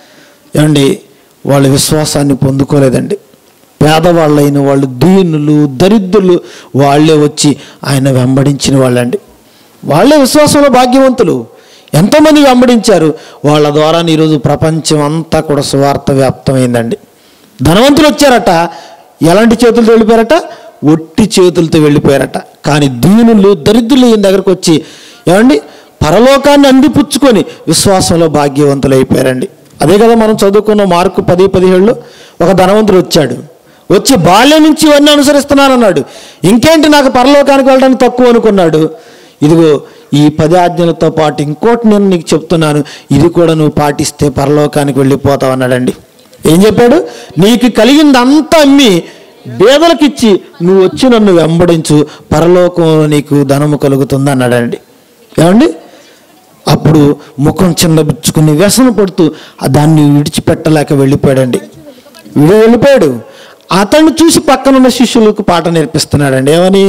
ఏమండి వాళ్ళ విశ్వాసాన్ని పొందుకోలేదండి పేదవాళ్ళైన వాళ్ళు దీనులు దరిద్రులు వాళ్ళే వచ్చి ఆయన వెంబడించిన వాళ్ళండి వాళ్ళే విశ్వాసంలో భాగ్యవంతులు ఎంతోమంది వెంబడించారు వాళ్ళ ద్వారా ఈరోజు ప్రపంచం అంతా కూడా సువార్త వ్యాప్తమైందండి ధనవంతులు వచ్చారట ఎలాంటి చేతులతో వెళ్ళిపోయారట ఒట్టి చేతులతో వెళ్ళిపోయారట కానీ దీనులు దరిద్రులు ఈయన దగ్గరకు వచ్చి ఏమండి పరలోకాన్ని అందిపుచ్చుకొని విశ్వాసంలో భాగ్యవంతులు అయిపోయారండి అదే కదా మనం చదువుకున్న మార్కు పది పదిహేడులో ఒక ధనవంతుడు వచ్చాడు వచ్చి బాల్యం నుంచి ఇవన్నీ అనుసరిస్తున్నానన్నాడు ఇంకేంటి నాకు పరలోకానికి వెళ్ళడానికి తక్కువ అనుకున్నాడు ఇదిగో ఈ పది ఆజ్ఞలతో పాటు ఇంకోటి నేను నీకు చెప్తున్నాను ఇది కూడా నువ్వు పాటిస్తే పరలోకానికి వెళ్ళిపోతావు అన్నాడండి ఏం చెప్పాడు నీకు కలిగింది అంతా అమ్మి బేదలకిచ్చి నువ్వు వచ్చి నన్ను వెంబడించు పరలోకంలో నీకు ధనము కలుగుతుంది అన్నాడండి ఏమండి అప్పుడు ముఖం చిన్నబుచ్చుకుని వ్యసన పడుతూ ఆ దాన్ని విడిచిపెట్టలేక వెళ్ళిపోయాడండి వీడు వెళ్ళిపోయాడు అతన్ని చూసి పక్కనున్న శిష్యులకు పాట నేర్పిస్తున్నాడండి ఏమని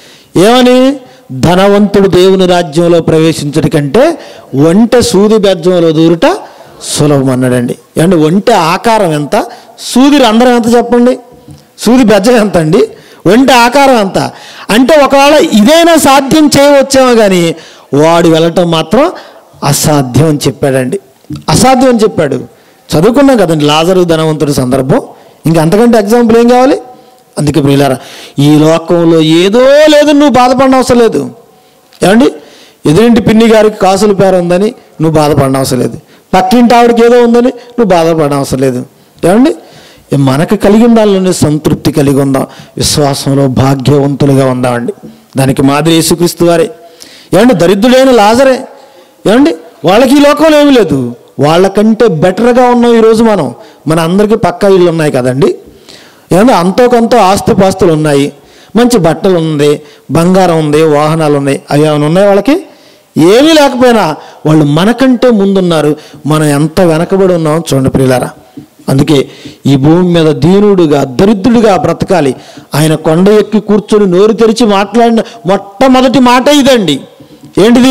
ఏమని ధనవంతుడు దేవుని రాజ్యంలో ప్రవేశించడం కంటే ఒంటె సూది బెజ్జంలో దూరుట సులభం అన్నాడండి ఏమండి ఒంటె ఆకారం ఎంత సూది రంధ్రం ఎంత చెప్పండి సూది బెజ్జం ఎంత అండి ఒంటె ఆకారం ఎంత అంటే ఒకవేళ ఇదైనా సాధ్యం చేయవచ్చేమో కానీ వాడు వెళ్ళటం మాత్రం అసాధ్యం అని చెప్పాడండి అసాధ్యం అని చెప్పాడు చదువుకున్నాం కదండి లాజరు ధనవంతుడి సందర్భం ఇంక అంతకంటే ఎగ్జాంపుల్ ఏం కావాలి అందుకే ప్రియులారా ఈ లోకంలో ఏదో లేదు నువ్వు బాధపడిన అవసరం లేదు ఏమండి ఎదురింటి పిన్ని గారికి కాసుల పేరు ఉందని నువ్వు బాధపడిన అవసరం లేదు పక్కింటి ఆవిడకి ఏదో ఉందని నువ్వు బాధపడిన అవసరం లేదు ఏమండి మనకు కలిగిన దానిలోనే సంతృప్తి కలిగి ఉందాం విశ్వాసంలో భాగ్యవంతులుగా ఉందామండి దానికి మాదిరి యేసుక్రీస్తు వారే ఏమండి దరిద్రుడైన లాజరే ఏమండి వాళ్ళకి ఈ లోకంలో ఏమీ లేదు వాళ్ళకంటే బెటర్గా ఉన్నాం ఈరోజు మనం మన అందరికీ పక్కా ఇళ్ళు ఉన్నాయి కదండి ఏమంటే అంతో కొంత ఆస్తిపాస్తులు ఉన్నాయి మంచి బట్టలు ఉంది బంగారం ఉంది వాహనాలు ఉన్నాయి అవి ఏమైనా ఉన్నాయి వాళ్ళకి ఏమీ లేకపోయినా వాళ్ళు మనకంటే ముందున్నారు మనం ఎంత వెనకబడి ఉన్నామో చూడండి ప్రియులారా అందుకే ఈ భూమి మీద దీనుడుగా దరిద్రుడిగా బ్రతకాలి ఆయన కొండ ఎక్కి కూర్చొని నోరు తెరిచి మాట్లాడిన మొట్టమొదటి మాట ఇదండి ఏంటిది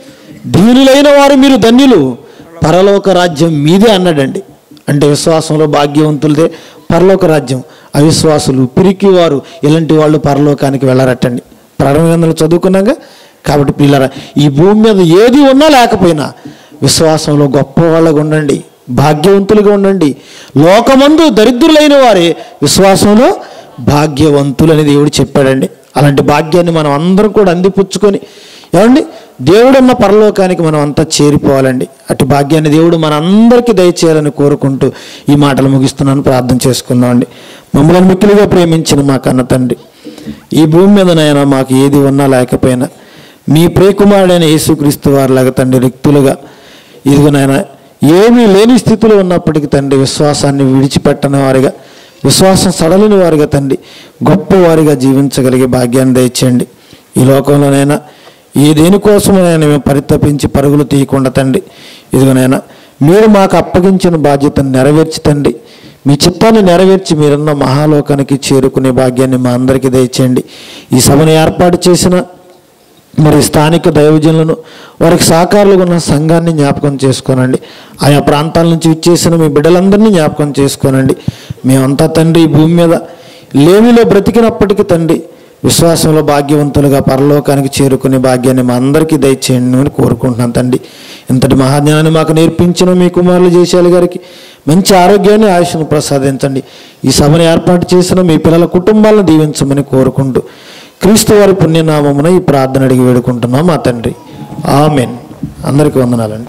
దీనులైన వారు మీరు ధన్యులు పరలోక రాజ్యం మీదే అన్నాడండి అంటే విశ్వాసంలో భాగ్యవంతులదే పరలోక రాజ్యం అవిశ్వాసులు పిరికివారు ఇలాంటి వాళ్ళు పరలోకానికి వెళ్ళరటండి ప్రారంభంలో చదువుకున్నాక కాబట్టి పిల్లరా ఈ భూమి మీద ఏది ఉన్నా లేకపోయినా విశ్వాసంలో గొప్పవాళ్ళగా ఉండండి భాగ్యవంతులుగా ఉండండి లోకమందు దరిద్రులైన వారే విశ్వాసంలో భాగ్యవంతులని దేవుడు చెప్పాడండి అలాంటి భాగ్యాన్ని మనం అందరం కూడా అందిపుచ్చుకొని ఏమండి దేవుడున్న పరలోకానికి మనం అంతా చేరిపోవాలండి అటు భాగ్యాన్ని దేవుడు మన అందరికీ దయచేయాలని కోరుకుంటూ ఈ మాటలు ముగిస్తున్నాను ప్రార్థన చేసుకుందామండి మమ్మల్ని మిక్కిలిగా ప్రేమించిన మా కన్న తండ్రి ఈ భూమి మీద నాయన మాకు ఏది ఉన్నా లేకపోయినా మీ ప్రియకుమారుడైన యేసుక్రీస్తు వారిలాగా తండ్రి రిక్తులుగా ఇదిగో నాయన ఏమీ లేని స్థితిలో ఉన్నప్పటికీ తండ్రి విశ్వాసాన్ని విడిచిపెట్టని వారిగా విశ్వాసం సడలిని వారిగా తండ్రి గొప్పవారిగా జీవించగలిగే భాగ్యాన్ని దయచేయండి ఈ లోకంలోనైనా ఏ దేనికోసమైనా మేము పరితపించి పరుగులు తీయకుండా తండ్రి ఇదిగోనైనా మీరు మాకు అప్పగించిన బాధ్యతను నెరవేర్చి తండ్రి మీ చిత్తాన్ని నెరవేర్చి మీరున్న మహాలోకానికి చేరుకునే భాగ్యాన్ని మా అందరికీ దయచేయండి ఈ సభను ఏర్పాటు చేసిన మరి స్థానిక దైవజనులను వారికి సహకారులుగా ఉన్న సంఘాన్ని జ్ఞాపకం చేసుకోనండి ఆయా ప్రాంతాల నుంచి ఇచ్చేసిన మీ బిడ్డలందరినీ జ్ఞాపకం చేసుకోనండి మేమంతా తండ్రి ఈ భూమి మీద లేమిలో బ్రతికినప్పటికీ తండ్రి విశ్వాసంలో భాగ్యవంతులుగా పరలోకానికి చేరుకునే భాగ్యాన్ని మా అందరికీ దయచేయండి అని కోరుకుంటున్నాను తండ్రి ఇంతటి మహాజ్ఞానాన్ని మాకు నేర్పించిన మీ కుమారులు జయశాలి గారికి మంచి ఆరోగ్యాన్ని ఆయుష్ను ప్రసాదించండి ఈ సభను ఏర్పాటు చేసిన మీ పిల్లల కుటుంబాలను దీవించమని కోరుకుంటూ క్రీస్తు వారి పుణ్యనామమున ఈ ప్రార్థన అడిగి వేడుకుంటున్నాం మా తండ్రి ఆమెన్ అందరికీ వందనాలండి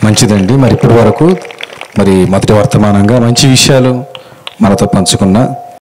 మంచిదండి మరి ఇప్పటి వరకు మరి మొదటి వర్తమానంగా మంచి విషయాలు మనతో పంచుకున్న